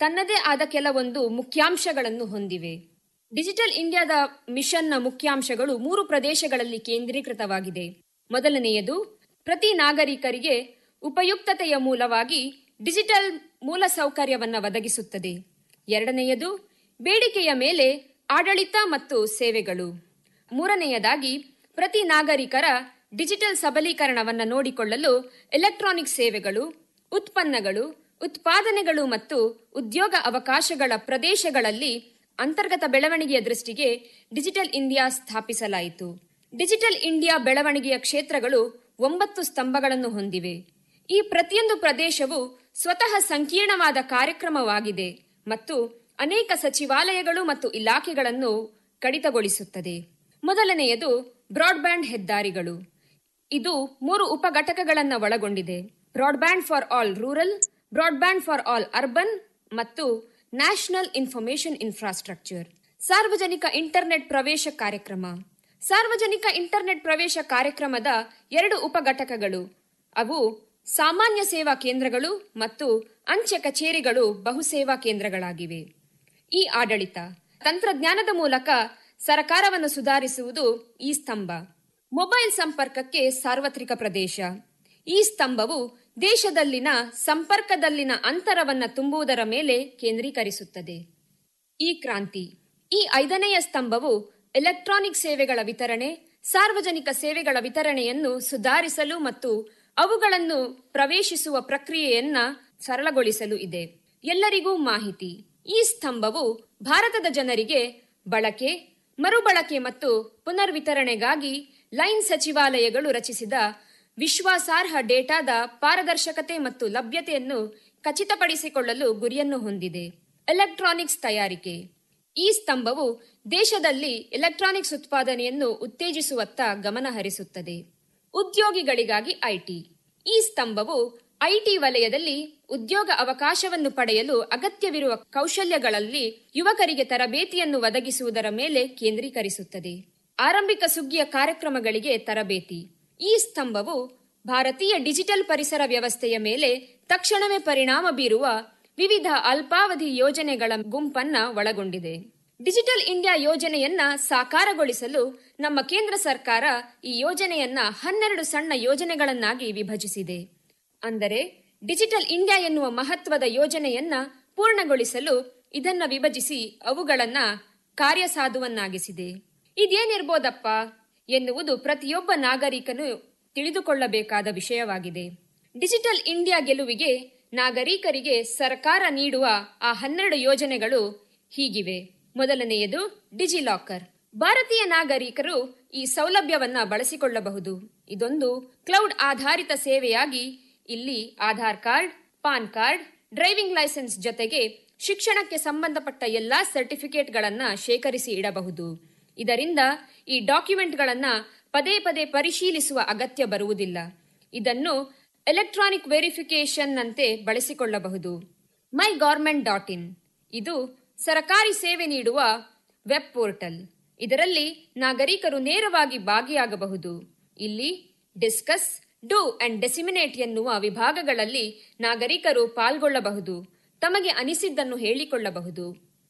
ತನ್ನದೇ ಆದ ಕೆಲವೊಂದು ಮುಖ್ಯಾಂಶಗಳನ್ನು ಹೊಂದಿವೆ digital ಇಂಡಿಯಾದ ಮಿಷನ್ನ ಮುಖ್ಯಾಂಶಗಳು ಮೂರು ಪ್ರದೇಶಗಳಲ್ಲಿ ಕೇಂದ್ರೀಕೃತವಾಗಿದೆ ಮೊದಲನೆಯದು ಪ್ರತಿ ನಾಗರಿಕರಿಗೆ ಉಪಯುಕ್ತತೆಯ ಮೂಲವಾಗಿ ಡಿಜಿಟಲ್ ಮೂಲಸೌಕರ್ಯವನ್ನು ಒದಗಿಸುತ್ತದೆ ಎರಡನೆಯದು ಬೇಡಿಕೆಯ ಮೇಲೆ ಆಡಳಿತ ಮತ್ತು ಸೇವೆಗಳು ಮೂರನೆಯದಾಗಿ ಪ್ರತಿ ನಾಗರಿಕರ ಡಿಜಿಟಲ್ ಸಬಲೀಕರಣವನ್ನು ನೋಡಿಕೊಳ್ಳಲು ಎಲೆಕ್ಟ್ರಾನಿಕ್ ಸೇವೆಗಳು ಉತ್ಪನ್ನಗಳು ಉತ್ಪಾದನೆಗಳು ಮತ್ತು ಉದ್ಯೋಗ ಅವಕಾಶಗಳ ಪ್ರದೇಶಗಳಲ್ಲಿ ಅಂತರ್ಗತ ಬೆಳವಣಿಗೆಯ ದೃಷ್ಟಿಗೆ ಡಿಜಿಟಲ್ ಇಂಡಿಯಾ ಸ್ಥಾಪಿಸಲಾಯಿತು ಡಿಜಿಟಲ್ ಇಂಡಿಯಾ ಬೆಳವಣಿಗೆಯ ಕ್ಷೇತ್ರಗಳು ಒಂಬತ್ತು ಸ್ತಂಭಗಳನ್ನು ಹೊಂದಿವೆ ಈ ಪ್ರತಿಯೊಂದು ಪ್ರದೇಶವು ಸ್ವತಃ ಸಂಕೀರ್ಣವಾದ ಕಾರ್ಯಕ್ರಮವಾಗಿದೆ ಮತ್ತು ಅನೇಕ ಸಚಿವಾಲಯಗಳು ಮತ್ತು ಇಲಾಖೆಗಳನ್ನು ಕಡಿತಗೊಳಿಸುತ್ತದೆ ಮೊದಲನೆಯದು ಬ್ರಾಡ್ಬ್ಯಾಂಡ್ ಹೆದ್ದಾರಿಗಳು ಇದು ಮೂರು ಉಪಘಟಕಗಳನ್ನು ಒಳಗೊಂಡಿದೆ broadband for all rural broadband for all urban ಮತ್ತು ನ್ಯಾಷನಲ್ ಇನ್ಫಾರ್ಮೇಶನ್ ಇನ್ಫ್ರಾಸ್ಟ್ರಕ್ಚರ್ ಸಾರ್ವಜನಿಕ ಇಂಟರ್ನೆಟ್ ಪ್ರವೇಶ ಕಾರ್ಯಕ್ರಮ ಸಾರ್ವಜನಿಕ ಇಂಟರ್ನೆಟ್ ಪ್ರವೇಶ ಕಾರ್ಯಕ್ರಮದ ಎರಡು ಉಪಘಟಕಗಳು ಅವು ಸಾಮಾನ್ಯ ಸೇವಾ ಕೇಂದ್ರಗಳು ಮತ್ತು ಅಂಚೆ ಕಚೇರಿಗಳು ಬಹುಸೇವಾ ಕೇಂದ್ರಗಳಾಗಿವೆ ಈ ಆಡಳಿತ ತಂತ್ರಜ್ಞಾನದ ಮೂಲಕ ಸರಕಾರವನ್ನು ಸುಧಾರಿಸುವುದು ಈ ಸ್ತಂಭ ಮೊಬೈಲ್ ಸಂಪರ್ಕಕ್ಕೆ ಸಾರ್ವತ್ರಿಕ ಪ್ರದೇಶ ಈ ಸ್ತಂಭವು ದೇಶದಲ್ಲಿನ ಸಂಪರ್ಕದಲ್ಲಿನ ಅಂತರವನ್ನ ತುಂಬುವುದರ ಮೇಲೆ ಕೇಂದ್ರೀಕರಿಸುತ್ತದೆ ಈ ಕ್ರಾಂತಿ ಈ ಐದನೆಯ ಸ್ತಂಭವು ಎಲೆಕ್ಟ್ರಾನಿಕ್ ಸೇವೆಗಳ ವಿತರಣೆ ಸಾರ್ವಜನಿಕ ಸೇವೆಗಳ ವಿತರಣೆಯನ್ನು ಸುಧಾರಿಸಲು ಮತ್ತು ಅವುಗಳನ್ನು ಪ್ರವೇಶಿಸುವ ಪ್ರಕ್ರಿಯೆಯನ್ನ ಸರಳಗೊಳಿಸಲು ಇದೆ ಎಲ್ಲರಿಗೂ ಮಾಹಿತಿ ಈ ಸ್ತಂಭವು ಭಾರತದ ಜನರಿಗೆ ಬಳಕೆ ಮರುಬಳಕೆ ಮತ್ತು ಪುನರ್ವಿತರಣೆಗಾಗಿ ಲೈನ್ ಸಚಿವಾಲಯಗಳು ರಚಿಸಿದ ವಿಶ್ವಾಸಾರ್ಹ ಡೇಟಾದ ಪಾರದರ್ಶಕತೆ ಮತ್ತು ಲಭ್ಯತೆಯನ್ನು ಖಚಿತಪಡಿಸಿಕೊಳ್ಳಲು ಗುರಿಯನ್ನು ಹೊಂದಿದೆ ಎಲೆಕ್ಟ್ರಾನಿಕ್ಸ್ ತಯಾರಿಕೆ ಈ ಸ್ತಂಭವು ದೇಶದಲ್ಲಿ ಎಲೆಕ್ಟ್ರಾನಿಕ್ಸ್ ಉತ್ಪಾದನೆಯನ್ನು ಉತ್ತೇಜಿಸುವತ್ತ ಗಮನ ಹರಿಸುತ್ತದೆ ಉದ್ಯೋಗಿಗಳಿಗಾಗಿ ಐಟಿ ಈ ಸ್ತಂಭವು ಐಟಿ ವಲಯದಲ್ಲಿ ಉದ್ಯೋಗ ಅವಕಾಶವನ್ನು ಪಡೆಯಲು ಅಗತ್ಯವಿರುವ ಕೌಶಲ್ಯಗಳಲ್ಲಿ ಯುವಕರಿಗೆ ತರಬೇತಿಯನ್ನು ಒದಗಿಸುವುದರ ಮೇಲೆ ಕೇಂದ್ರೀಕರಿಸುತ್ತದೆ ಆರಂಭಿಕ ಸುಗ್ಗಿಯ ಕಾರ್ಯಕ್ರಮಗಳಿಗೆ ತರಬೇತಿ ಈ ಸ್ತಂಭವು ಭಾರತೀಯ ಡಿಜಿಟಲ್ ಪರಿಸರ ವ್ಯವಸ್ಥೆಯ ಮೇಲೆ ತಕ್ಷಣವೇ ಪರಿಣಾಮ ಬೀರುವ ವಿವಿಧ ಅಲ್ಪಾವಧಿ ಯೋಜನೆಗಳ ಗುಂಪನ್ನ ಒಳಗೊಂಡಿದೆ ಡಿಜಿಟಲ್ ಇಂಡಿಯಾ ಯೋಜನೆಯನ್ನ ಸಾಕಾರಗೊಳಿಸಲು ನಮ್ಮ ಕೇಂದ್ರ ಸರ್ಕಾರ ಈ ಯೋಜನೆಯನ್ನ ಹನ್ನೆರಡು ಸಣ್ಣ ಯೋಜನೆಗಳನ್ನಾಗಿ ವಿಭಜಿಸಿದೆ ಅಂದರೆ ಡಿಜಿಟಲ್ ಇಂಡಿಯಾ ಎನ್ನುವ ಮಹತ್ವದ ಯೋಜನೆಯನ್ನ ಪೂರ್ಣಗೊಳಿಸಲು ಇದನ್ನ ವಿಭಜಿಸಿ ಅವುಗಳನ್ನ ಕಾರ್ಯಸಾಧುವನ್ನಾಗಿಸಿದೆ ಇದೇನಿರ್ಬೋದಪ್ಪ ಎನ್ನುವುದು ಪ್ರತಿಯೊಬ್ಬ ನಾಗರಿಕನು ತಿಳಿದುಕೊಳ್ಳಬೇಕಾದ ವಿಷಯವಾಗಿದೆ ಡಿಜಿಟಲ್ ಇಂಡಿಯಾ ಗೆಲುವಿಗೆ ನಾಗರಿಕರಿಗೆ ಸರ್ಕಾರ ನೀಡುವ ಆ ಹನ್ನೆರಡು ಯೋಜನೆಗಳು ಹೀಗಿವೆ ಮೊದಲನೆಯದು ಡಿಜಿಲಾಕರ್ ಭಾರತೀಯ ನಾಗರಿಕರು ಈ ಸೌಲಭ್ಯವನ್ನ ಬಳಸಿಕೊಳ್ಳಬಹುದು ಇದೊಂದು ಕ್ಲೌಡ್ ಆಧಾರಿತ ಸೇವೆಯಾಗಿ ಇಲ್ಲಿ Aadhaar card PAN card driving licence ಜೊತೆಗೆ ಶಿಕ್ಷಣಕ್ಕೆ ಸಂಬಂಧಪಟ್ಟ ಎಲ್ಲಾ ಸರ್ಟಿಫಿಕೇಟ್ಗಳನ್ನ ಶೇಖರಿಸಿ ಇಡಬಹುದು ಇದರಿಂದ ಈ ಡಾಕ್ಯುಮೆಂಟ್ಗಳನ್ನ ಪದೇ ಪದೇ ಪರಿಶೀಲಿಸುವ ಅಗತ್ಯ ಬರುವುದಿಲ್ಲ ಇದನ್ನು ಎಲೆಕ್ಟ್ರಾನಿಕ್ ವೆರಿಫಿಕೇಶನ್ ನಂತೆ ಬಳಸಿಕೊಳ್ಳಬಹುದು ಮೈ ಗೌರ್ಮೆಂಟ್ ಡಾಟ್ ಇನ್ ಇದು ಸರಕಾರಿ ಸೇವೆ ನೀಡುವ ವೆಬ್ ಪೋರ್ಟಲ್ ಇದರಲ್ಲಿ ನಾಗರಿಕರು ನೇರವಾಗಿ ಭಾಗಿಯಾಗಬಹುದು ಇಲ್ಲಿ ಡಿಸ್ಕಸ್ ಡೂ ಅಂಡ್ ಡೆಸಿಮಿನೇಟ್ ಎನ್ನುವ ವಿಭಾಗಗಳಲ್ಲಿ ನಾಗರಿಕರು ಪಾಲ್ಗೊಳ್ಳಬಹುದು ತಮಗೆ ಅನಿಸಿದ್ದನ್ನು ಹೇಳಿಕೊಳ್ಳಬಹುದು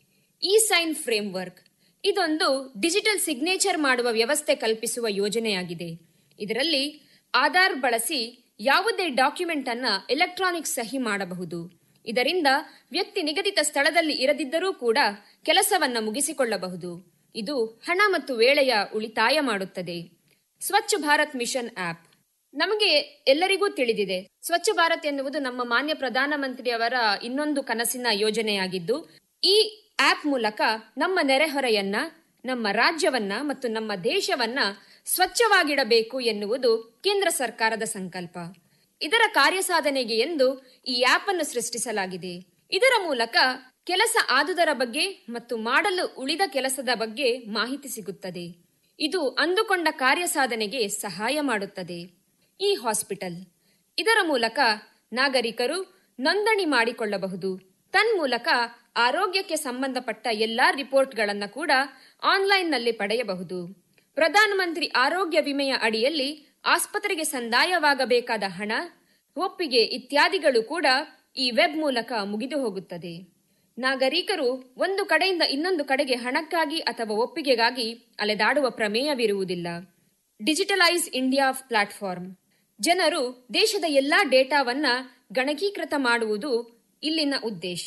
ಇ ಸೈನ್ ಫ್ರೇಮ್ವರ್ಕ್ ಇದೊಂದು ಡಿಜಿಟಲ್ ಸಿಗ್ನೇಚರ್ ಮಾಡುವ ವ್ಯವಸ್ಥೆ ಕಲ್ಪಿಸುವ ಯೋಜನೆಯಾಗಿದೆ ಇದರಲ್ಲಿ ಆಧಾರ್ ಬಳಸಿ ಯಾವುದೇ ಡಾಕ್ಯುಮೆಂಟ್ ಅನ್ನ ಎಲೆಕ್ಟ್ರಾನಿಕ್ ಸಹಿ ಮಾಡಬಹುದು ಇದರಿಂದ ವ್ಯಕ್ತಿ ನಿಗದಿತ ಸ್ಥಳದಲ್ಲಿ ಇರದಿದ್ದರೂ ಕೂಡ ಕೆಲಸವನ್ನ ಮುಗಿಸಿಕೊಳ್ಳಬಹುದು ಇದು ಹಣ ಮತ್ತು ವೇಳೆಯ ಉಳಿತಾಯ ಮಾಡುತ್ತದೆ ಸ್ವಚ್ಛ ಭಾರತ್ ಮಿಷನ್ ಆಪ್ ನಮಗೆ ಎಲ್ಲರಿಗೂ ತಿಳಿದಿದೆ ಸ್ವಚ್ಛ ಭಾರತ್ ಎನ್ನುವುದು ನಮ್ಮ ಮಾನ್ಯ ಪ್ರಧಾನಮಂತ್ರಿಯವರ ಇನ್ನೊಂದು ಕನಸಿನ ಯೋಜನೆಯಾಗಿದ್ದು ಈ ಆಪ್ ಮೂಲಕ ನಮ್ಮ ನೆರೆಹೊರೆಯನ್ನ ನಮ್ಮ ರಾಜ್ಯವನ್ನ ಮತ್ತು ನಮ್ಮ ದೇಶವನ್ನ ಸ್ವಚ್ಛವಾಗಿಡಬೇಕು ಎನ್ನುವುದು ಕೇಂದ್ರ ಸರ್ಕಾರದ ಸಂಕಲ್ಪ ಇದರ ಕಾರ್ಯಸಾಧನೆಗೆ ಎಂದು ಈ ಆಪ್ ಅನ್ನು ಸೃಷ್ಟಿಸಲಾಗಿದೆ ಇದರ ಮೂಲಕ ಕೆಲಸ ಆದುದರ ಬಗ್ಗೆ ಮತ್ತು ಮಾಡಲು ಉಳಿದ ಕೆಲಸದ ಬಗ್ಗೆ ಮಾಹಿತಿ ಸಿಗುತ್ತದೆ ಇದು ಅಂದುಕೊಂಡ ಕಾರ್ಯಸಾಧನೆಗೆ ಸಹಾಯ ಮಾಡುತ್ತದೆ ಈ ಹಾಸ್ಪಿಟಲ್ ಇದರ ಮೂಲಕ ನಾಗರಿಕರು ನೋಂದಣಿ ಮಾಡಿಕೊಳ್ಳಬಹುದು ತನ್ಮೂಲಕ ಆರೋಗ್ಯಕ್ಕೆ ಸಂಬಂಧಪಟ್ಟ ಎಲ್ಲಾ ರಿಪೋರ್ಟ್ಗಳನ್ನು ಕೂಡ ಆನ್ಲೈನ್ನಲ್ಲಿ ಪಡೆಯಬಹುದು ಪ್ರಧಾನಮಂತ್ರಿ ಆರೋಗ್ಯ ವಿಮೆಯ ಅಡಿಯಲ್ಲಿ ಆಸ್ಪತ್ರೆಗೆ ಸಂದಾಯವಾಗಬೇಕಾದ ಹಣ ಒಪ್ಪಿಗೆ ಇತ್ಯಾದಿಗಳು ಕೂಡ ಈ ವೆಬ್ ಮೂಲಕ ಮುಗಿದು ಹೋಗುತ್ತದೆ ನಾಗರಿಕರು ಒಂದು ಕಡೆಯಿಂದ ಇನ್ನೊಂದು ಕಡೆಗೆ ಹಣಕ್ಕಾಗಿ ಅಥವಾ ಒಪ್ಪಿಗೆಗಾಗಿ ಅಲೆದಾಡುವ ಪ್ರಮೇಯವಿರುವುದಿಲ್ಲ ಡಿಜಿಟಲೈಸ್ ಇಂಡಿಯಾ ಪ್ಲಾಟ್ಫಾರ್ಮ್ ಜನರು ದೇಶದ ಎಲ್ಲಾ ಡೇಟಾವನ್ನ ಗಣಕೀಕೃತ ಮಾಡುವುದು ಇಲ್ಲಿನ ಉದ್ದೇಶ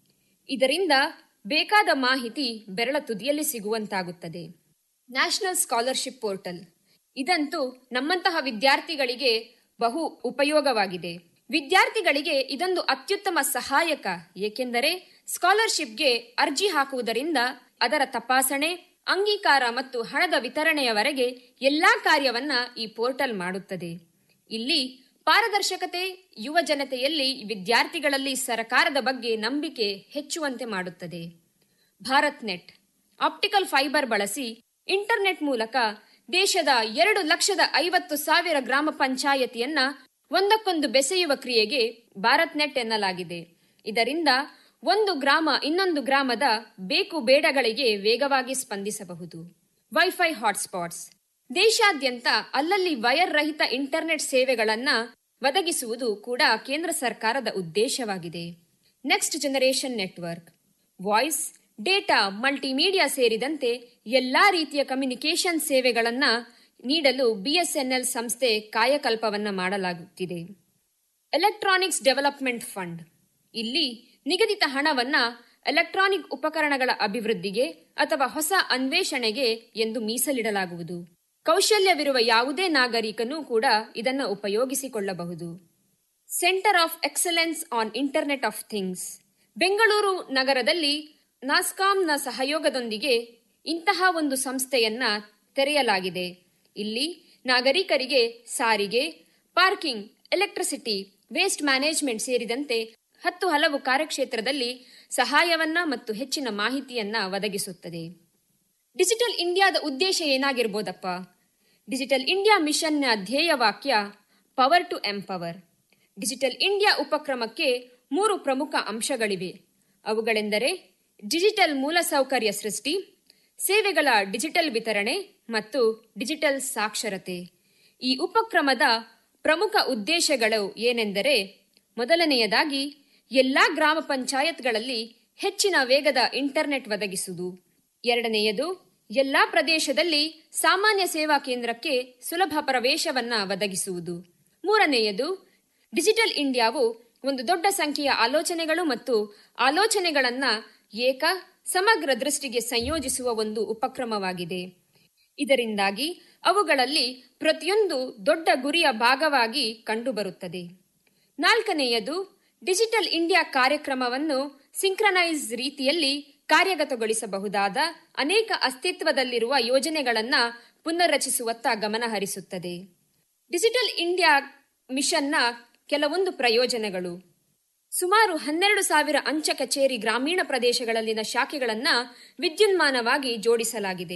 ಇದರಿಂದ ಬೇಕಾದ ಮಾಹಿತಿ ಬೆರಳ ತುದಿಯಲ್ಲಿ ಸಿಗುವಂತಾಗುತ್ತದೆ ನ್ಯಾಷನಲ್ ಸ್ಕಾಲರ್ಶಿಪ್ ಪೋರ್ಟಲ್ ಇದಂತೂ ನಮ್ಮಂತಹ ವಿದ್ಯಾರ್ಥಿಗಳಿಗೆ ಬಹು ಉಪಯೋಗವಾಗಿದೆ ವಿದ್ಯಾರ್ಥಿಗಳಿಗೆ ಇದೊಂದು ಅತ್ಯುತ್ತಮ ಸಹಾಯಕ ಏಕೆಂದರೆ ಸ್ಕಾಲರ್ಶಿಪ್ಗೆ ಅರ್ಜಿ ಹಾಕುವುದರಿಂದ ಅದರ ತಪಾಸಣೆ ಅಂಗೀಕಾರ ಮತ್ತು ಹಣದ ವಿತರಣೆಯವರೆಗೆ ಎಲ್ಲಾ ಕಾರ್ಯವನ್ನ ಈ ಪೋರ್ಟಲ್ ಮಾಡುತ್ತದೆ ಇಲ್ಲಿ ಪಾರದರ್ಶಕತೆ ಯುವ ಜನತೆಯಲ್ಲಿ ವಿದ್ಯಾರ್ಥಿಗಳಲ್ಲಿ ಸರಕಾರದ ಬಗ್ಗೆ ನಂಬಿಕೆ ಹೆಚ್ಚುವಂತೆ ಮಾಡುತ್ತದೆ ಭಾರತ್ ನೆಟ್ ಆಪ್ಟಿಕಲ್ ಫೈಬರ್ ಬಳಸಿ ಇಂಟರ್ನೆಟ್ ಮೂಲಕ ದೇಶದ ಎರಡು ಲಕ್ಷದ ಐವತ್ತು ಸಾವಿರ ಗ್ರಾಮ ಪಂಚಾಯತಿಯನ್ನ ಒಂದಕ್ಕೊಂದು ಬೆಸೆಯುವ ಕ್ರಿಯೆಗೆ ಭಾರತ್ ನೆಟ್ ಎನ್ನಲಾಗಿದೆ ಇದರಿಂದ ಒಂದು ಗ್ರಾಮ ಇನ್ನೊಂದು ಗ್ರಾಮದ ಬೇಕು ಬೇಡಗಳಿಗೆ ವೇಗವಾಗಿ ಸ್ಪಂದಿಸಬಹುದು ವೈಫೈ ಹಾಟ್ಸ್ಪಾಟ್ಸ್ ದೇಶಾದ್ಯಂತ ಅಲ್ಲಲ್ಲಿ ವೈರ್ ರಹಿತ ಇಂಟರ್ನೆಟ್ ಸೇವೆಗಳನ್ನ ಒದಗಿಸುವುದು ಕೂಡ ಕೇಂದ್ರ ಸರ್ಕಾರದ ಉದ್ದೇಶವಾಗಿದೆ next generation network voice data multimedia ಸೇರಿದಂತೆ ಎಲ್ಲಾ ರೀತಿಯ ಕಮ್ಯುನಿಕೇಷನ್ ಸೇವೆಗಳನ್ನ ನೀಡಲು ಬಿಎಸ್ಎನ್ಎಲ್ ಸಂಸ್ಥೆ ಕಾಯಕಲ್ಪವನ್ನ ಮಾಡಲಾಗುತ್ತಿದೆ ಎಲೆಕ್ಟ್ರಾನಿಕ್ಸ್ ಡೆವಲಪ್ಮೆಂಟ್ ಫಂಡ್ ಇಲ್ಲಿ ನಿಗದಿತ ಹಣವನ್ನ ಎಲೆಕ್ಟ್ರಾನಿಕ್ ಉಪಕರಣಗಳ ಅಭಿವೃದ್ಧಿಗೆ ಅಥವಾ ಹೊಸ ಅನ್ವೇಷಣೆಗೆ ಎಂದು ಮೀಸಲಿಡಲಾಗುವುದು ಕೌಶಲ್ಯವಿರುವ ಯಾವುದೇ ನಾಗರಿಕನೂ ಕೂಡ ಇದನ್ನು ಉಪಯೋಗಿಸಿಕೊಳ್ಳಬಹುದು centre of excellence on internet of things Bengaluru ನಗರದಲ್ಲಿ ನಾಸ್ಕಾಂನ ಸಹಯೋಗದೊಂದಿಗೆ ಇಂತಹ ಒಂದು ಸಂಸ್ಥೆಯನ್ನ ತೆರೆಯಲಾಗಿದೆ ಇಲ್ಲಿ ನಾಗರಿಕರಿಗೆ ಸಾರಿಗೆ ಪಾರ್ಕಿಂಗ್ ಎಲೆಕ್ಟ್ರಿಸಿಟಿ ವೇಸ್ಟ್ ಮ್ಯಾನೇಜ್ಮೆಂಟ್ ಸೇರಿದಂತೆ ಹತ್ತು ಹಲವು ಕಾರ್ಯಕ್ಷೇತ್ರದಲ್ಲಿ ಸಹಾಯವನ್ನ ಮತ್ತು ಹೆಚ್ಚಿನ ಮಾಹಿತಿಯನ್ನ ಒದಗಿಸುತ್ತದೆ ಡಿಜಿಟಲ್ ಇಂಡಿಯಾದ ಉದ್ದೇಶ ಏನಾಗಿರ್ಬೋದಪ್ಪ ಡಿಜಿಟಲ್ ಇಂಡಿಯಾ ಮಿಷನ್ನ ಧ್ಯೇಯವಾಕ್ಯ power to empower digital India ಉಪಕ್ರಮಕ್ಕೆ ಮೂರು ಪ್ರಮುಖ ಅಂಶಗಳಿವೆ ಅವುಗಳೆಂದರೆ ಡಿಜಿಟಲ್ ಮೂಲಸೌಕರ್ಯ ಸೃಷ್ಟಿ ಸೇವೆಗಳ ಡಿಜಿಟಲ್ ವಿತರಣೆ ಮತ್ತು ಡಿಜಿಟಲ್ ಸಾಕ್ಷರತೆ ಈ ಉಪಕ್ರಮದ ಪ್ರಮುಖ ಉದ್ದೇಶಗಳು ಏನೆಂದರೆ ಮೊದಲನೆಯದಾಗಿ ಎಲ್ಲಾ ಗ್ರಾಮ ಪಂಚಾಯತ್ಗಳಲ್ಲಿ ಹೆಚ್ಚಿನ ವೇಗದ ಇಂಟರ್ನೆಟ್ ಒದಗಿಸುವುದು ಎರಡನೆಯದು ಎಲ್ಲಾ ಪ್ರದೇಶದಲ್ಲಿ ಸಾಮಾನ್ಯ ಸೇವಾ ಕೇಂದ್ರಕ್ಕೆ ಸುಲಭ ಪ್ರವೇಶವನ್ನ ಒದಗಿಸುವುದು ಮೂರನೆಯದು ಡಿಜಿಟಲ್ ಇಂಡಿಯಾವು ಒಂದು ದೊಡ್ಡ ಸಂಖ್ಯೆಯ ಆಲೋಚನೆಗಳು ಮತ್ತು ಆಲೋಚನೆಗಳನ್ನ ಏಕ ಸಮಗ್ರ ದೃಷ್ಟಿಗೆ ಸಂಯೋಜಿಸುವ ಒಂದು ಉಪಕ್ರಮವಾಗಿದೆ ಇದರಿಂದಾಗಿ ಅವುಗಳಲ್ಲಿ ಪ್ರತಿಯೊಂದು ದೊಡ್ಡ ಗುರಿಯ ಭಾಗವಾಗಿ ಕಂಡುಬರುತ್ತದೆ ನಾಲ್ಕನೆಯದು ಡಿಜಿಟಲ್ ಇಂಡಿಯಾ ಕಾರ್ಯಕ್ರಮವನ್ನು ಸಿಂಕ್ರನೈಸ್ ರೀತಿಯಲ್ಲಿ ಕಾರ್ಯಗತಗೊಳಿಸಬಹುದಾದ ಅನೇಕ ಅಸ್ತಿತ್ವದಲ್ಲಿರುವ ಯೋಜನೆಗಳನ್ನ ಪುನರ್ರಚಿಸುವತ್ತ ಗಮನ ಹರಿಸುತ್ತದೆ ಡಿಜಿಟಲ್ ಇಂಡಿಯಾ ಮಿಷನ್ನ ಕೆಲವೊಂದು ಪ್ರಯೋಜನಗಳು ಸುಮಾರು ಹನ್ನೆರಡು ಸಾವಿರ ಅಂಚ ಕಚೇರಿ ಗ್ರಾಮೀಣ ಪ್ರದೇಶಗಳಲ್ಲಿನ ಶಾಖೆಗಳನ್ನ ವಿದ್ಯುನ್ಮಾನವಾಗಿ ಜೋಡಿಸಲಾಗಿದೆ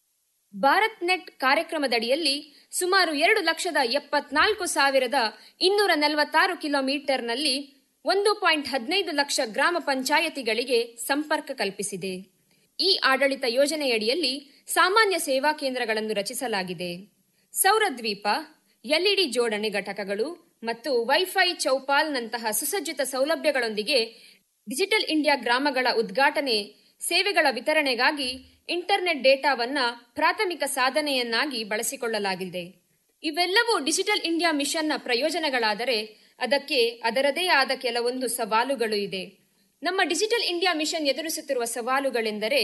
ಭಾರತ್ ನೆಟ್ ಕಾರ್ಯಕ್ರಮದಡಿಯಲ್ಲಿ ಸುಮಾರು ಎರಡು ಲಕ್ಷದ ಎಪ್ಪತ್ನಾಲ್ಕು ಸಾವಿರದ ಇನ್ನೂರ ನಲವತ್ತಾರು ಕಿಲೋಮೀಟರ್ನಲ್ಲಿ ಒಂದು ಪಾಯಿಂಟ್ ಹದಿನೈದು ಲಕ್ಷ ಗ್ರಾಮ ಪಂಚಾಯತಿಗಳಿಗೆ ಸಂಪರ್ಕ ಕಲ್ಪಿಸಿದೆ ಈ ಆಡಳಿತ ಯೋಜನೆಯಡಿಯಲ್ಲಿ ಸಾಮಾನ್ಯ ಸೇವಾ ಕೇಂದ್ರಗಳನ್ನು ರಚಿಸಲಾಗಿದೆ ಸೌರದ್ವೀಪ ಎಲ್ಇಡಿ ಜೋಡಣೆ ಘಟಕಗಳು ಮತ್ತು ವೈಫೈ ಚೌಪಾಲ್ನಂತಹ ಸುಸಜ್ಜಿತ ಸೌಲಭ್ಯಗಳೊಂದಿಗೆ ಡಿಜಿಟಲ್ ಇಂಡಿಯಾ ಗ್ರಾಮಗಳ ಉದ್ಘಾಟನೆ ಸೇವೆಗಳ ವಿತರಣೆಗಾಗಿ ಇಂಟರ್ನೆಟ್ ಡೇಟಾವನ್ನ ಪ್ರಾಥಮಿಕ ಸಾಧನೆಯನ್ನಾಗಿ ಬಳಸಿಕೊಳ್ಳಲಾಗಿದೆ ಇವೆಲ್ಲವೂ ಡಿಜಿಟಲ್ ಇಂಡಿಯಾ ಮಿಷನ್ನ ಪ್ರಯೋಜನಗಳಾದರೆ ಅದಕ್ಕೆ ಅದರದೇ ಆದ ಕೆಲವೊಂದು ಸವಾಲುಗಳು ಇದೆ ನಮ್ಮ ಡಿಜಿಟಲ್ ಇಂಡಿಯಾ ಮಿಷನ್ ಎದುರಿಸುತ್ತಿರುವ ಸವಾಲುಗಳೆಂದರೆ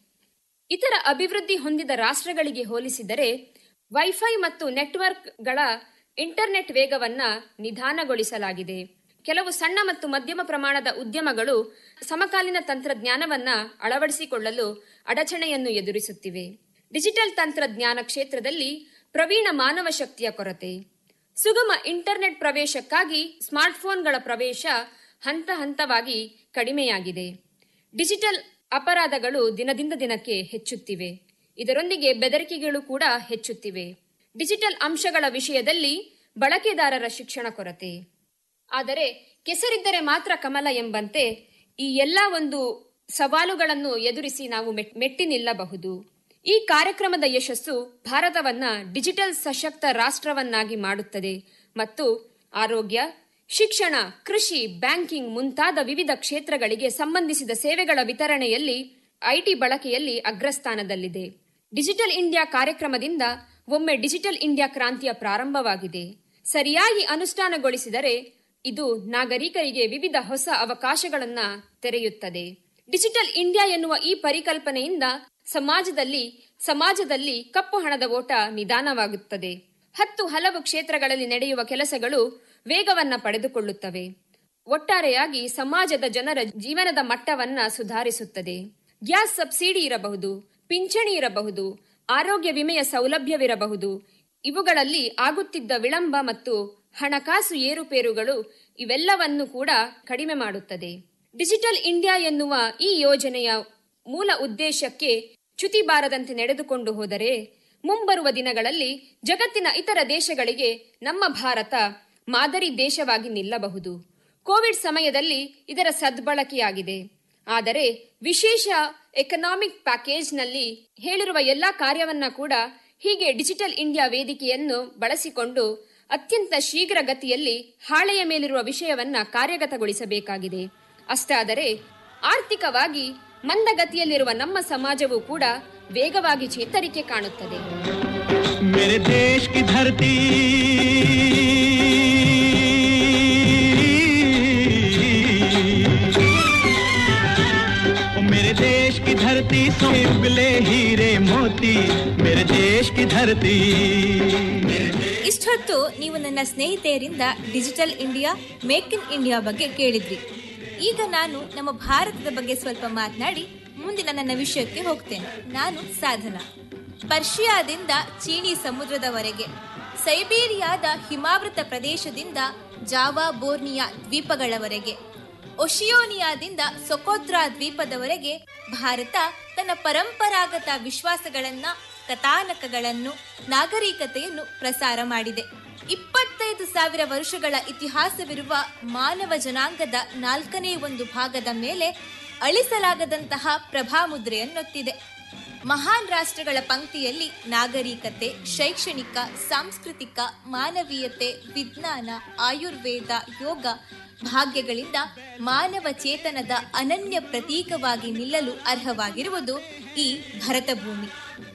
ಇತರ ಅಭಿವೃದ್ಧಿ ಹೊಂದಿದ ರಾಷ್ಟ್ರಗಳಿಗೆ ಹೋಲಿಸಿದರೆ ವೈಫೈ ಮತ್ತು ನೆಟ್ವರ್ಕ್ಗಳ ಇಂಟರ್ನೆಟ್ ವೇಗವನ್ನ ನಿಧಾನಗೊಳಿಸಲಾಗಿದೆ ಕೆಲವು ಸಣ್ಣ ಮತ್ತು ಮಧ್ಯಮ ಪ್ರಮಾಣದ ಉದ್ಯಮಗಳು ಸಮಕಾಲೀನ ತಂತ್ರಜ್ಞಾನವನ್ನ ಅಳವಡಿಸಿಕೊಳ್ಳಲು ಅಡಚಣೆಯನ್ನು ಎದುರಿಸುತ್ತಿವೆ ಡಿಜಿಟಲ್ ತಂತ್ರಜ್ಞಾನ ಕ್ಷೇತ್ರದಲ್ಲಿ ಪ್ರವೀಣ ಮಾನವ ಶಕ್ತಿಯ ಕೊರತೆ ಸುಗಮ ಇಂಟರ್ನೆಟ್ ಪ್ರವೇಶಕ್ಕಾಗಿ ಸ್ಮಾರ್ಟ್ಫೋನ್ಗಳ ಪ್ರವೇಶ ಹಂತ ಹಂತವಾಗಿ ಕಡಿಮೆಯಾಗಿದೆ ಡಿಜಿಟಲ್ ಅಪರಾಧಗಳು ದಿನದಿಂದ ದಿನಕ್ಕೆ ಹೆಚ್ಚುತ್ತಿವೆ ಇದರೊಂದಿಗೆ ಬೆದರಿಕೆಗಳು ಕೂಡ ಹೆಚ್ಚುತ್ತಿವೆ ಡಿಜಿಟಲ್ ಅಂಶಗಳ ವಿಷಯದಲ್ಲಿ ಬಳಕೆದಾರರ ಶಿಕ್ಷಣ ಕೊರತೆ ಆದರೆ ಕೆಸರಿದ್ದರೆ ಮಾತ್ರ ಕಮಲ ಎಂಬಂತೆ ಈ ಎಲ್ಲ ಒಂದು ಸವಾಲುಗಳನ್ನು ಎದುರಿಸಿ ನಾವು ಮೆಟ್- ಮೆಟ್ಟಿ ನಿಲ್ಲಬಹುದು ಈ ಕಾರ್ಯಕ್ರಮದ ಯಶಸ್ಸು ಭಾರತವನ್ನ ಡಿಜಿಟಲ್ ಸಶಕ್ತ ರಾಷ್ಟ್ರವನ್ನಾಗಿ ಮಾಡುತ್ತದೆ ಮತ್ತು ಆರೋಗ್ಯ ಶಿಕ್ಷಣ ಕೃಷಿ ಬ್ಯಾಂಕಿಂಗ್ ಮುಂತಾದ ವಿವಿಧ ಕ್ಷೇತ್ರಗಳಿಗೆ ಸಂಬಂಧಿಸಿದ ಸೇವೆಗಳ ವಿತರಣೆಯಲ್ಲಿ ಐಟಿ ಬಳಕೆಯಲ್ಲಿ ಅಗ್ರಸ್ಥಾನದಲ್ಲಿದೆ ಡಿಜಿಟಲ್ ಇಂಡಿಯಾ ಕಾರ್ಯಕ್ರಮದಿಂದ ಒಮ್ಮೆ ಡಿಜಿಟಲ್ ಇಂಡಿಯಾ ಕ್ರಾಂತಿಯ ಪ್ರಾರಂಭವಾಗಿದೆ ಸರಿಯಾಗಿ ಅನುಷ್ಠಾನಗೊಳಿಸಿದರೆ ಇದು ನಾಗರಿಕರಿಗೆ ವಿವಿಧ ಹೊಸ ಅವಕಾಶಗಳನ್ನ ತೆರೆಯುತ್ತದೆ ಡಿಜಿಟಲ್ ಇಂಡಿಯಾ ಎನ್ನುವ ಈ ಪರಿಕಲ್ಪನೆಯಿಂದ ಸಮಾಜದಲ್ಲಿ ಸಮಾಜದಲ್ಲಿ ಕಪ್ಪು ಹಣದ ಓಟ ನಿಧಾನವಾಗುತ್ತದೆ ಹತ್ತು ಹಲವು ಕ್ಷೇತ್ರಗಳಲ್ಲಿ ನಡೆಯುವ ಕೆಲಸಗಳು ವೇಗವನ್ನ ಪಡೆದುಕೊಳ್ಳುತ್ತವೆ ಒಟ್ಟಾರೆಯಾಗಿ ಸಮಾಜದ ಜನರ ಜೀವನದ ಮಟ್ಟವನ್ನ ಸುಧಾರಿಸುತ್ತದೆ ಗ್ಯಾಸ್ ಸಬ್ಸಿಡಿ ಇರಬಹುದು ಪಿಂಚಣಿ ಇರಬಹುದು ಆರೋಗ್ಯ ವಿಮೆಯ ಸೌಲಭ್ಯವಿರಬಹುದು ಇವುಗಳಲ್ಲಿ ಆಗುತ್ತಿದ್ದ ವಿಳಂಬ ಮತ್ತು ಹಣಕಾಸು ಏರುಪೇರುಗಳು ಇವೆಲ್ಲವನ್ನು ಕೂಡ ಕಡಿಮೆ ಮಾಡುತ್ತದೆ ಡಿಜಿಟಲ್ ಇಂಡಿಯಾ ಎನ್ನುವ ಈ ಯೋಜನೆಯ ಮೂಲ ಉದ್ದೇಶಕ್ಕೆ ಚ್ಯುತಿ ಬಾರದಂತೆ ನಡೆದುಕೊಂಡು ಹೋದರೆ ಮುಂಬರುವ ದಿನಗಳಲ್ಲಿ ಜಗತ್ತಿನ ಇತರ ದೇಶಗಳಿಗೆ ನಮ್ಮ ಭಾರತ ಮಾದರಿ ದೇಶವಾಗಿ ನಿಲ್ಲಬಹುದು ಕೋವಿಡ್ ಸಮಯದಲ್ಲಿ ಇದರ ಸದ್ಬಳಕೆಯಾಗಿದೆ ಆದರೆ ವಿಶೇಷ ಎಕನಾಮಿಕ್ ಪ್ಯಾಕೇಜ್ನಲ್ಲಿ ಹೇಳಿರುವ ಎಲ್ಲಾ ಕಾರ್ಯವನ್ನ ಕೂಡ ಹೀಗೆ ಡಿಜಿಟಲ್ ಇಂಡಿಯಾ ವೇದಿಕೆಯನ್ನು ಬಳಸಿಕೊಂಡು ಅತ್ಯಂತ ಶೀಘ್ರ ಗತಿಯಲ್ಲಿ ಹಾಳೆಯ ಮೇಲಿರುವ ವಿಷಯವನ್ನ ಕಾರ್ಯಗತಗೊಳಿಸಬೇಕಾಗಿದೆ ಅಷ್ಟಾದರೆ ಆರ್ಥಿಕವಾಗಿ ಮಂದಗತಿಯಲ್ಲಿರುವ ನಮ್ಮ ಸಮಾಜವೂ ಕೂಡ ವೇಗವಾಗಿ ಚೇತರಿಕೆ ಕಾಣುತ್ತದೆ मेरे देश की धरती ओ मेरे देश की धरती सोने उगले हीरे मोती मेरे देश की धरती ಇಷ್ಟೊತ್ತು ನೀವು ನನ್ನ ಸ್ನೇಹಿತೆಯರಿಂದ digital India make in India ಬಗ್ಗೆ ಕೇಳಿದ್ರಿ ಈಗ ನಾನು ನಮ್ಮ ಭಾರತದ ಬಗ್ಗೆ ಸ್ವಲ್ಪ ಮಾತನಾಡಿ ಮುಂದಿನ ನನ್ನ ವಿಷಯಕ್ಕೆ ಹೋಗ್ತೇನೆ ನಾನು ಸಾಧನಾ ಪರ್ಷಿಯಾದಿಂದ ಚೀನಿ ಸಮುದ್ರದವರೆಗೆ ಸೈಬೀರಿಯಾದ ಹಿಮಾವೃತ ಪ್ರದೇಶದಿಂದ ಜಾವಾ ಬೋರ್ನಿಯಾ ದ್ವೀಪಗಳವರೆಗೆ ಒಶಿಯೋನಿಯಾದಿಂದ ಸೊಕೋತ್ರಾ ದ್ವೀಪದವರೆಗೆ ಭಾರತ ತನ್ನ ಪರಂಪರಾಗತ ವಿಶ್ವಾಸಗಳನ್ನ ಕಥಾನಕಗಳನ್ನು ನಾಗರಿಕತೆಯನ್ನು ಪ್ರಸಾರ ಮಾಡಿದೆ ಇಪ್ಪತ್ತೈದು ಸಾವಿರ ವರ್ಷಗಳ ಇತಿಹಾಸವಿರುವ ಮಾನವ ಜನಾಂಗದ ನಾಲ್ಕನೇ ಒಂದು ಭಾಗದ ಮೇಲೆ ಅಳಿಸಲಾಗದಂತಹ ಪ್ರಭಾಮುದ್ರೆಯನ್ನೊತ್ತಿದೆ ಮಹಾನ್ ರಾಷ್ಟ್ರಗಳ ಪಂಕ್ತಿಯಲ್ಲಿ ನಾಗರಿಕತೆ ಶೈಕ್ಷಣಿಕ ಸಾಂಸ್ಕೃತಿಕ ಮಾನವೀಯತೆ ವಿಜ್ಞಾನ ಆಯುರ್ವೇದ ಯೋಗ ಭಾಗ್ಯಗಳಿಂದ ಮಾನವ ಚೇತನದ ಅನನ್ಯ ಪ್ರತೀಕವಾಗಿ ನಿಲ್ಲಲು ಅರ್ಹವಾಗಿರುವುದು ಈ ಭರತ ಭೂಮಿ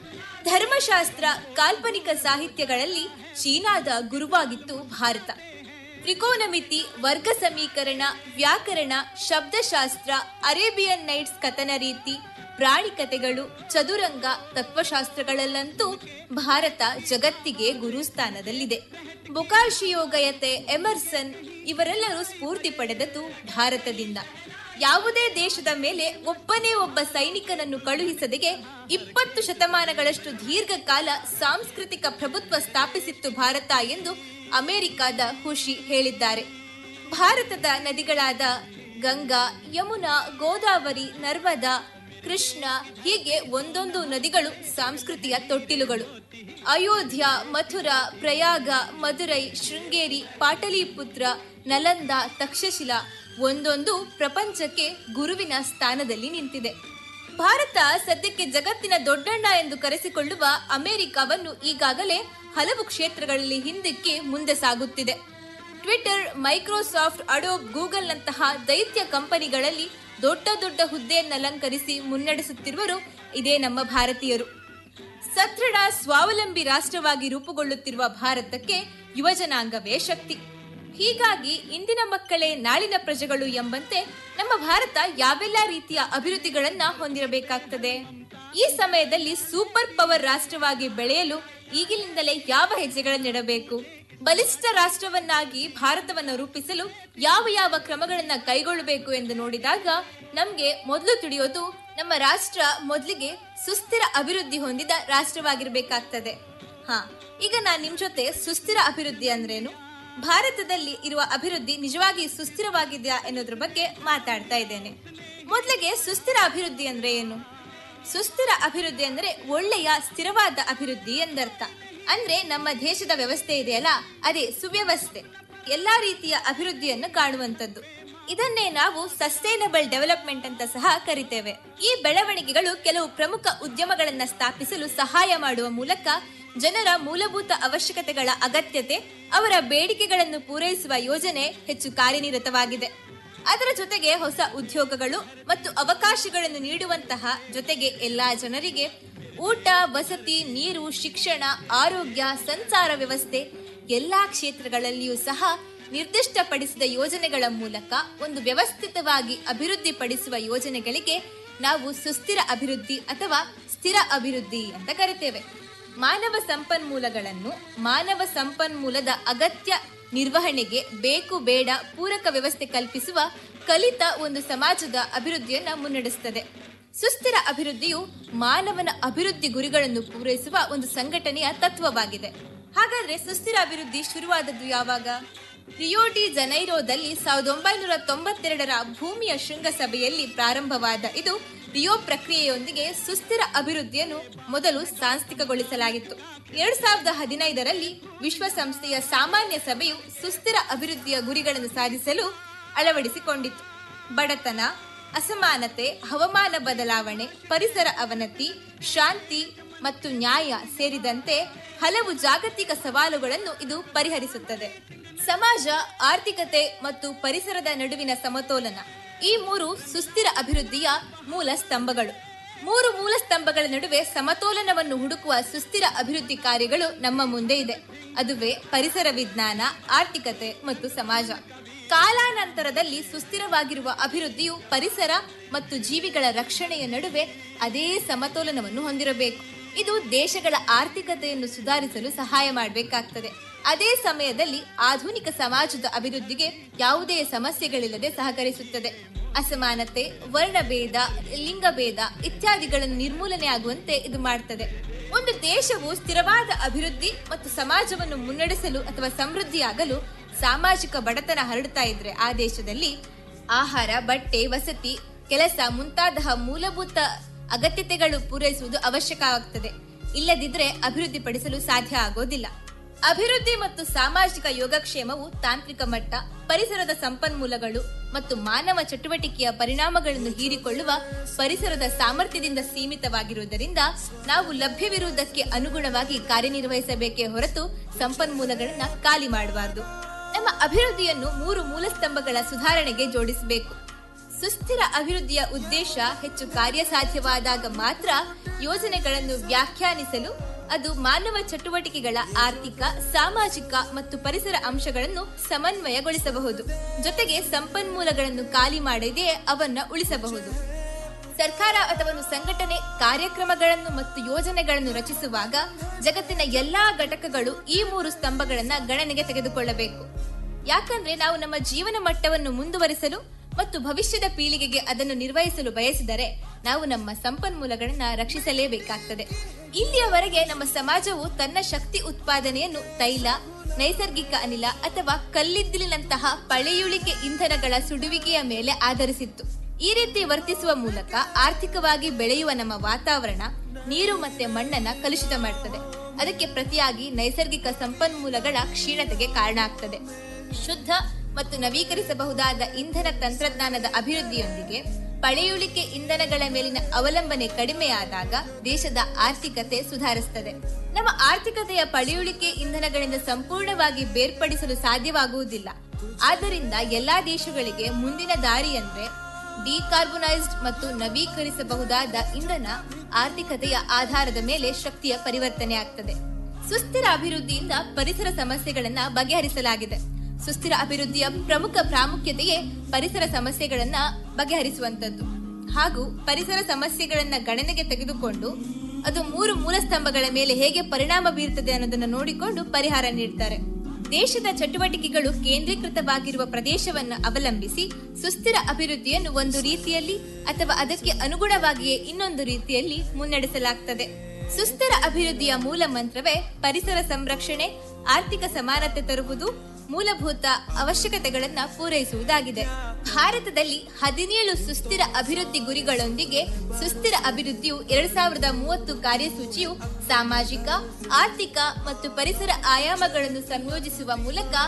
ಧರ್ಮಶಾಸ್ತ್ರ ಕಾಲ್ಪನಿಕ ಸಾಹಿತ್ಯಗಳಲ್ಲಿ ಚೀನಾದ ಗುರುವಾಗಿತ್ತು ಭಾರತ ತ್ರಿಕೋನಮಿತಿ ವರ್ಗ ಸಮೀಕರಣ ವ್ಯಾಕರಣ ಶಬ್ದಶಾಸ್ತ್ರ ಅರೇಬಿಯನ್ ನೈಟ್ಸ್ ಕಥನ ರೀತಿ ಪ್ರಾಣಿ ಕಥೆಗಳು ಚದುರಂಗ ತತ್ವಶಾಸ್ತ್ರಗಳಲ್ಲಂತೂ ಭಾರತ ಜಗತ್ತಿಗೆ ಗುರುಸ್ಥಾನದಲ್ಲಿದೆ ಬೊಕಾಶಿಯೋಗಯತೆ ಎಮರ್ಸನ್ ಇವರೆಲ್ಲರೂ ಸ್ಫೂರ್ತಿ ಪಡೆದದ್ದು ಭಾರತದಿಂದ ಯಾವುದೇ ದೇಶದ ಮೇಲೆ ಒಬ್ಬನೇ ಒಬ್ಬ ಸೈನಿಕನನ್ನು ಕಳುಹಿಸದೆಗೆ ಇಪ್ಪತ್ತು ಶತಮಾನಗಳಷ್ಟು ದೀರ್ಘಕಾಲ ಸಾಂಸ್ಕೃತಿಕ ಪ್ರಭುತ್ವ ಸ್ಥಾಪಿಸಿತ್ತು ಭಾರತ ಎಂದು ಅಮೆರಿಕದ ಹುಷಿ ಹೇಳಿದ್ದಾರೆ ಭಾರತದ ನದಿಗಳಾದ ಗಂಗಾ ಯಮುನಾ ಗೋದಾವರಿ ನರ್ಮದಾ ಕೃಷ್ಣ ಹೀಗೆ ಒಂದೊಂದು ನದಿಗಳು ಸಂಸ್ಕೃತಿಯ ತೊಟ್ಟಿಲುಗಳು ಅಯೋಧ್ಯ ಮಥುರಾ ಪ್ರಯಾಗ ಮದುರೈ ಶೃಂಗೇರಿ ಪಾಟಲಿಪುತ್ರ ನಲಂದ ತಕ್ಷಶಿಲಾ ಒಂದೊಂದು ಪ್ರಪಂಚಕ್ಕೆ ಗುರುವಿನ ಸ್ಥಾನದಲ್ಲಿ ನಿಂತಿದೆ ಭಾರತ ಸದ್ಯಕ್ಕೆ ಜಗತ್ತಿನ ದೊಡ್ಡಣ್ಣ ಎಂದು ಕರೆಸಿಕೊಳ್ಳುವ ಅಮೆರಿಕವನ್ನು ಈಗಾಗಲೇ ಹಲವು ಕ್ಷೇತ್ರಗಳಲ್ಲಿ ಹಿಂದಕ್ಕೆ ಮುಂದೆ ಸಾಗುತ್ತಿದೆ ಟ್ವಿಟರ್ ಮೈಕ್ರೋಸಾಫ್ಟ್ ಅಡೋಬ್ ಗೂಗಲ್ನಂತಹ ದೈತ್ಯ ಕಂಪನಿಗಳಲ್ಲಿ ದೊಡ್ಡ ದೊಡ್ಡ ಹುದ್ದೆಯನ್ನಲಂಕರಿಸಿ ಮುನ್ನಡೆಸುತ್ತಿರುವರು ಇದೇ ನಮ್ಮ ಭಾರತೀಯರು ಸದೃಢ ಸ್ವಾವಲಂಬಿ ರಾಷ್ಟ್ರವಾಗಿ ರೂಪುಗೊಳ್ಳುತ್ತಿರುವ ಭಾರತಕ್ಕೆ ಯುವಜನಾಂಗವೇ ಶಕ್ತಿ ಹೀಗಾಗಿ ಇಂದಿನ ಮಕ್ಕಳೇ ನಾಳಿನ ಪ್ರಜೆಗಳು ಎಂಬಂತೆ ನಮ್ಮ ಭಾರತ ಯಾವೆಲ್ಲ ರೀತಿಯ ಅಭಿವೃದ್ಧಿಗಳನ್ನ ಹೊಂದಿರಬೇಕಾಗ್ತದೆ ಈ ಸಮಯದಲ್ಲಿ ಸೂಪರ್ ಪವರ್ ರಾಷ್ಟ್ರವಾಗಿ ಬೆಳೆಯಲು ಈಗಿನಿಂದಲೇ ಯಾವ ಹೆಜ್ಜೆಗಳನ್ನಿಡಬೇಕು ಬಲಿಷ್ಠ ರಾಷ್ಟ್ರವನ್ನಾಗಿ ಭಾರತವನ್ನು ರೂಪಿಸಲು ಯಾವ ಯಾವ ಕ್ರಮಗಳನ್ನ ಕೈಗೊಳ್ಳಬೇಕು ಎಂದು ನೋಡಿದಾಗ ನಮ್ಗೆ ಮೊದಲು ತಿಳಿಯೋದು ನಮ್ಮ ರಾಷ್ಟ್ರ ಮೊದಲಿಗೆ ಸುಸ್ಥಿರ ಅಭಿವೃದ್ಧಿ ಹೊಂದಿದ ರಾಷ್ಟ್ರವಾಗಿರ್ಬೇಕಾಗ್ತದೆ ಹಾ ಈಗ ನಾನ್ ನಿಮ್ ಜೊತೆ ಸುಸ್ಥಿರ ಅಭಿವೃದ್ಧಿ ಅಂದ್ರೇನು ಭಾರತದಲ್ಲಿ ಇರುವ ಅಭಿವೃದ್ಧಿ ನಿಜವಾಗಿ ಸುಸ್ಥಿರವಾಗಿದೆಯಾ ಎನ್ನುವುದ್ರ ಬಗ್ಗೆ ಮಾತಾಡ್ತಾ ಇದ್ದೇನೆ ಮೊದಲಿಗೆ ಸುಸ್ಥಿರ ಅಭಿವೃದ್ಧಿ ಅಂದ್ರೆ ಏನು ಸುಸ್ಥಿರ ಅಭಿವೃದ್ಧಿ ಅಂದ್ರೆ ಒಳ್ಳೆಯ ಸ್ಥಿರವಾದ ಅಭಿವೃದ್ಧಿ ಎಂದರ್ಥ ಅಂದ್ರೆ ನಮ್ಮ ದೇಶದ ವ್ಯವಸ್ಥೆ ಇದೆಯಲ್ಲ ಅದೇ ಸುವ್ಯವಸ್ಥೆ ಎಲ್ಲಾ ರೀತಿಯ ಅಭಿವೃದ್ಧಿಯನ್ನು ಕಾಣುವಂತದ್ದು ಇದನ್ನೇ ನಾವು ಸಸ್ಟೈನಬಲ್ ಡೆವಲಪ್ಮೆಂಟ್ ಅಂತ ಸಹ ಕರಿತೇವೆ ಈ ಬೆಳವಣಿಗೆಗಳು ಕೆಲವು ಪ್ರಮುಖ ಉದ್ಯಮಗಳನ್ನ ಸ್ಥಾಪಿಸಲು ಸಹಾಯ ಮಾಡುವ ಮೂಲಕ ಜನರ ಮೂಲಭೂತ ಅವಶ್ಯಕತೆಗಳ ಅಗತ್ಯತೆ ಅವರ ಬೇಡಿಕೆಗಳನ್ನು ಪೂರೈಸುವ ಯೋಜನೆ ಹೆಚ್ಚು ಕಾರ್ಯನಿರತವಾಗಿದೆ ಅದರ ಜೊತೆಗೆ ಹೊಸ ಉದ್ಯೋಗಗಳು ಮತ್ತು ಅವಕಾಶಗಳನ್ನು ನೀಡುವಂತಹ ಜೊತೆಗೆ ಎಲ್ಲಾ ಜನರಿಗೆ ಊಟ ವಸತಿ ನೀರು ಶಿಕ್ಷಣ ಆರೋಗ್ಯ ಸಂಚಾರ ವ್ಯವಸ್ಥೆ ಎಲ್ಲಾ ಕ್ಷೇತ್ರಗಳಲ್ಲಿಯೂ ಸಹ ನಿರ್ದಿಷ್ಟಪಡಿಸಿದ ಯೋಜನೆಗಳ ಮೂಲಕ ಒಂದು ವ್ಯವಸ್ಥಿತವಾಗಿ ಅಭಿವೃದ್ಧಿಪಡಿಸುವ ಯೋಜನೆಗಳಿಗೆ ನಾವು ಸುಸ್ಥಿರ ಅಭಿವೃದ್ಧಿ ಅಥವಾ ಸ್ಥಿರ ಅಭಿವೃದ್ಧಿ ಅಂತ ಕರಿತೇವೆ ಮಾನವ ಸಂಪನ್ಮೂಲಗಳನ್ನು ಮಾನವ ಸಂಪನ್ಮೂಲದ ಅಗತ್ಯ ನಿರ್ವಹಣೆಗೆ ಬೇಕು ಬೇಡ ಪೂರಕ ವ್ಯವಸ್ಥೆ ಕಲ್ಪಿಸುವ ಕಲಿತ ಒಂದು ಸಮಾಜದ ಅಭಿವೃದ್ಧಿಯನ್ನ ಮುನ್ನಡೆಸುತ್ತದೆ ಸುಸ್ಥಿರ ಅಭಿವೃದ್ಧಿಯು ಮಾನವನ ಅಭಿವೃದ್ಧಿ ಗುರಿಗಳನ್ನು ಪೂರೈಸುವ ಒಂದು ಸಂಘಟನೆಯ ತತ್ವವಾಗಿದೆ ಹಾಗಾದ್ರೆ ಸುಸ್ಥಿರ ಅಭಿವೃದ್ಧಿ ಶುರುವಾದದ್ದು ಯಾವಾಗ ರಿಯೋ ಡಿ ಜನೈರೋದಲ್ಲಿ ಸಾವಿರದ ಒಂಬೈನೂರ ತೊಂಬತ್ತೆರಡರ ಭೂಮಿಯ ಶೃಂಗಸಭೆಯಲ್ಲಿ ಪ್ರಾರಂಭವಾದ ಇದು ರಿಯೋ ಪ್ರಕ್ರಿಯೆಯೊಂದಿಗೆ ಸುಸ್ಥಿರ ಅಭಿವೃದ್ಧಿಯನ್ನು ಮೊದಲು ಸಾಂಸ್ಥಿಕಗೊಳಿಸಲಾಗಿತ್ತು ಎರಡ್ ಸಾವಿರದ ಹದಿನೈದರಲ್ಲಿ ವಿಶ್ವಸಂಸ್ಥೆಯ ಸಾಮಾನ್ಯ ಸಭೆಯು ಸುಸ್ಥಿರ ಅಭಿವೃದ್ಧಿಯ ಗುರಿಗಳನ್ನು ಸಾಧಿಸಲು ಅಳವಡಿಸಿಕೊಂಡಿತ್ತು ಬಡತನ ಅಸಮಾನತೆ ಹವಾಮಾನ ಬದಲಾವಣೆ ಪರಿಸರ ಅವನತಿ ಶಾಂತಿ ಮತ್ತು ನ್ಯಾಯ ಸೇರಿದಂತೆ ಹಲವು ಜಾಗತಿಕ ಸವಾಲುಗಳನ್ನು ಇದು ಪರಿಹರಿಸುತ್ತದೆ ಸಮಾಜ ಆರ್ಥಿಕತೆ ಮತ್ತು ಪರಿಸರದ ನಡುವಿನ ಸಮತೋಲನ ಈ ಮೂರು ಸುಸ್ಥಿರ ಅಭಿವೃದ್ಧಿಯ ಮೂಲ ಸ್ತಂಭಗಳು ಮೂರು ಮೂಲ ಸ್ತಂಭಗಳ ನಡುವೆ ಸಮತೋಲನವನ್ನು ಹುಡುಕುವ ಸುಸ್ಥಿರ ಅಭಿವೃದ್ಧಿ ಕಾರ್ಯಗಳು ನಮ್ಮ ಮುಂದೆ ಇದೆ ಅದುವೇ ಪರಿಸರ ವಿಜ್ಞಾನ ಆರ್ಥಿಕತೆ ಮತ್ತು ಸಮಾಜ ಕಾಲಾನಂತರದಲ್ಲಿ ಸುಸ್ಥಿರವಾಗಿರುವ ಅಭಿವೃದ್ಧಿಯು ಪರಿಸರ ಮತ್ತು ಜೀವಿಗಳ ರಕ್ಷಣೆಯ ನಡುವೆ ಅದೇ ಸಮತೋಲನವನ್ನು ಹೊಂದಿರಬೇಕು ಇದು ದೇಶಗಳ ಆರ್ಥಿಕತೆಯನ್ನು ಸುಧಾರಿಸಲು ಸಹಾಯ ಮಾಡಬೇಕಾಗ್ತದೆ ಅದೇ ಸಮಯದಲ್ಲಿ ಆಧುನಿಕ ಸಮಾಜದ ಅಭಿವೃದ್ಧಿಗೆ ಯಾವುದೇ ಸಮಸ್ಯೆಗಳಿಲ್ಲದೆ ಸಹಕರಿಸುತ್ತದೆ ಅಸಮಾನತೆ ವರ್ಣಭೇದ ಲಿಂಗಭೇದ ಇತ್ಯಾದಿಗಳನ್ನು ನಿರ್ಮೂಲನೆ ಆಗುವಂತೆ ಇದು ಮಾಡ್ತದೆ ಒಂದು ದೇಶವು ಸ್ಥಿರವಾದ ಅಭಿವೃದ್ಧಿ ಮತ್ತು ಸಮಾಜವನ್ನು ಮುನ್ನಡೆಸಲು ಅಥವಾ ಸಮೃದ್ಧಿಯಾಗಲು ಸಾಮಾಜಿಕ ಬಡತನ ಹರಡ್ತಾ ಇದ್ರೆ ಆ ದೇಶದಲ್ಲಿ ಆಹಾರ ಬಟ್ಟೆ ವಸತಿ ಕೆಲಸ ಮುಂತಾದ ಮೂಲಭೂತ ಅಗತ್ಯತೆಗಳು ಪೂರೈಸುವುದು ಅವಶ್ಯಕವಾಗುತ್ತದೆ ಇಲ್ಲದಿದ್ರೆ ಅಭಿವೃದ್ಧಿ ಪಡಿಸಲು ಸಾಧ್ಯ ಆಗೋದಿಲ್ಲ ಅಭಿವೃದ್ಧಿ ಮತ್ತು ಸಾಮಾಜಿಕ ಯೋಗಕ್ಷೇಮವು ತಾಂತ್ರಿಕ ಮಟ್ಟ ಪರಿಸರದ ಸಂಪನ್ಮೂಲಗಳು ಮತ್ತು ಮಾನವ ಚಟುವಟಿಕೆಯ ಪರಿಣಾಮಗಳನ್ನು ಹೀರಿಕೊಳ್ಳುವ ಪರಿಸರದ ಸಾಮರ್ಥ್ಯದಿಂದ ಸೀಮಿತವಾಗಿರುವುದರಿಂದ ನಾವು ಲಭ್ಯವಿರುವುದಕ್ಕೆ ಅನುಗುಣವಾಗಿ ಕಾರ್ಯನಿರ್ವಹಿಸಬೇಕೇ ಹೊರತು ಸಂಪನ್ಮೂಲಗಳನ್ನ ಖಾಲಿ ಮಾಡಬಾರದು ನಮ್ಮ ಅಭಿವೃದ್ಧಿಯನ್ನು ಮೂರು ಮೂಲಸ್ತಂಭಗಳ ಸುಧಾರಣೆಗೆ ಜೋಡಿಸಬೇಕು ಸುಸ್ಥಿರ ಅಭಿವೃದ್ಧಿಯ ಉದ್ದೇಶ ಹೆಚ್ಚು ಕಾರ್ಯಸಾಧ್ಯವಾದಾಗ ಮಾತ್ರ ಯೋಜನೆಗಳನ್ನು ವ್ಯಾಖ್ಯಾನಿಸಲು ಅದು ಮಾನವ ಚಟುವಟಿಕೆಗಳ ಆರ್ಥಿಕ ಸಾಮಾಜಿಕ ಮತ್ತು ಪರಿಸರ ಅಂಶಗಳನ್ನು ಸಮನ್ವಯಗೊಳಿಸಬಹುದು ಜೊತೆಗೆ ಸಂಪನ್ಮೂಲಗಳನ್ನು ಖಾಲಿ ಮಾಡದೆ ಅವನ್ನ ಉಳಿಸಬಹುದು ಸರ್ಕಾರ ಅಥವಾ ಒಂದು ಸಂಘಟನೆ ಕಾರ್ಯಕ್ರಮಗಳನ್ನು ಮತ್ತು ಯೋಜನೆಗಳನ್ನು ರಚಿಸುವಾಗ ಜಗತ್ತಿನ ಎಲ್ಲಾ ಘಟಕಗಳು ಈ ಮೂರು ಸ್ತಂಭಗಳನ್ನ ಗಣನೆಗೆ ತೆಗೆದುಕೊಳ್ಳಬೇಕು ಯಾಕಂದ್ರೆ ನಾವು ನಮ್ಮ ಜೀವನ ಮಟ್ಟವನ್ನು ಮುಂದುವರಿಸಲು ಮತ್ತು ಭವಿಷ್ಯದ ಪೀಳಿಗೆಗೆ ಅದನ್ನು ನಿರ್ವಹಿಸಲು ಬಯಸಿದರೆ ನಾವು ನಮ್ಮ ಸಂಪನ್ಮೂಲಗಳನ್ನ ರಕ್ಷಿಸಲೇಬೇಕಾಗ್ತದೆ ಇಲ್ಲಿಯವರೆಗೆ ನಮ್ಮ ಸಮಾಜವು ತನ್ನ ಶಕ್ತಿ ಉತ್ಪಾದನೆಯನ್ನು ತೈಲ ನೈಸರ್ಗಿಕ ಅನಿಲ ಅಥವಾ ಕಲ್ಲಿದ್ದಿಲಿನಂತಹ ಪಳೆಯುಳಿಕೆ ಇಂಧನಗಳ ಸುಡುವಿಕೆಯ ಮೇಲೆ ಆಧರಿಸಿತ್ತು ಈ ರೀತಿ ವರ್ತಿಸುವ ಮೂಲಕ ಆರ್ಥಿಕವಾಗಿ ಬೆಳೆಯುವ ನಮ್ಮ ವಾತಾವರಣ ನೀರು ಮತ್ತೆ ಮಣ್ಣನ್ನ ಕಲುಷಿತ ಮಾಡುತ್ತದೆ ಅದಕ್ಕೆ ಪ್ರತಿಯಾಗಿ ನೈಸರ್ಗಿಕ ಸಂಪನ್ಮೂಲಗಳ ಕ್ಷೀಣತೆಗೆ ಕಾರಣ ಆಗ್ತದೆ ಶುದ್ಧ ಮತ್ತು ನವೀಕರಿಸಬಹುದಾದ ಇಂಧನ ತಂತ್ರಜ್ಞಾನದ ಅಭಿವೃದ್ಧಿಯೊಂದಿಗೆ ಪಳೆಯುಳಿಕೆ ಇಂಧನಗಳ ಮೇಲಿನ ಅವಲಂಬನೆ ಕಡಿಮೆಯಾದಾಗ ದೇಶದ ಆರ್ಥಿಕತೆ ಸುಧಾರಿಸುತ್ತದೆ ನಮ್ಮ ಆರ್ಥಿಕತೆಯ ಪಳೆಯುಳಿಕೆ ಇಂಧನಗಳಿಂದ ಸಂಪೂರ್ಣವಾಗಿ ಬೇರ್ಪಡಿಸಲು ಸಾಧ್ಯವಾಗುವುದಿಲ್ಲ ಆದ್ದರಿಂದ ಎಲ್ಲಾ ದೇಶಗಳಿಗೆ ಮುಂದಿನ ದಾರಿ ಅಂದ್ರೆ ಡಿಕಾರ್ಬೊನೈಸ್ಡ್ ಮತ್ತು ನವೀಕರಿಸಬಹುದಾದ ಇಂಧನ ಆರ್ಥಿಕತೆಯ ಆಧಾರದ ಮೇಲೆ ಶಕ್ತಿಯ ಪರಿವರ್ತನೆ ಆಗ್ತದೆ ಸುಸ್ಥಿರ ಅಭಿವೃದ್ಧಿಯಿಂದ ಪರಿಸರ ಸಮಸ್ಯೆಗಳನ್ನ ಬಗೆಹರಿಸಲಾಗಿದೆ ಸುಸ್ಥಿರ ಅಭಿವೃದ್ಧಿಯ ಪ್ರಮುಖ ಪ್ರಾಮುಖ್ಯತೆಯೇ ಪರಿಸರ ಸಮಸ್ಯೆಗಳನ್ನ ಬಗೆಹರಿಸುವಂತದ್ದು ಹಾಗೂ ಪರಿಸರ ಸಮಸ್ಯೆಗಳನ್ನ ಗಣನೆಗೆ ತೆಗೆದುಕೊಂಡು ಅದು ಮೂರು ಮೂಲಸ್ತಂಭಗಳ ಮೇಲೆ ಹೇಗೆ ಪರಿಣಾಮ ಬೀರುತ್ತದೆ ಅನ್ನೋದನ್ನ ನೋಡಿಕೊಂಡು ಪರಿಹಾರ ನೀಡ್ತಾರೆ ದೇಶದ ಚಟುವಟಿಕೆಗಳು ಕೇಂದ್ರೀಕೃತವಾಗಿರುವ ಪ್ರದೇಶವನ್ನು ಅವಲಂಬಿಸಿ ಸುಸ್ಥಿರ ಅಭಿವೃದ್ಧಿಯನ್ನು ಒಂದು ರೀತಿಯಲ್ಲಿ ಅಥವಾ ಅದಕ್ಕೆ ಅನುಗುಣವಾಗಿಯೇ ಇನ್ನೊಂದು ರೀತಿಯಲ್ಲಿ ಮುನ್ನಡೆಸಲಾಗ್ತದೆ ಸುಸ್ಥಿರ ಅಭಿವೃದ್ಧಿಯ ಮೂಲ ಮಂತ್ರವೇ ಪರಿಸರ ಸಂರಕ್ಷಣೆ ಆರ್ಥಿಕ ಸಮಾನತೆ ತರುವುದು ಮೂಲಭೂತ ಅವಶ್ಯಕತೆಗಳನ್ನ ಪೂರೈಸುವುದಾಗಿದೆ ಭಾರತದಲ್ಲಿ ಹದಿನೇಳು ಸುಸ್ಥಿರ ಅಭಿವೃದ್ಧಿ ಗುರಿಗಳೊಂದಿಗೆ ಸುಸ್ಥಿರ ಅಭಿವೃದ್ಧಿಯು ಎರಡ್ ಸಾವಿರದ ಮೂವತ್ತು ಕಾರ್ಯಸೂಚಿಯು ಸಾಮಾಜಿಕ ಆರ್ಥಿಕ ಮತ್ತು ಪರಿಸರ ಆಯಾಮಗಳನ್ನು ಸಂಯೋಜಿಸುವ ಮೂಲಕ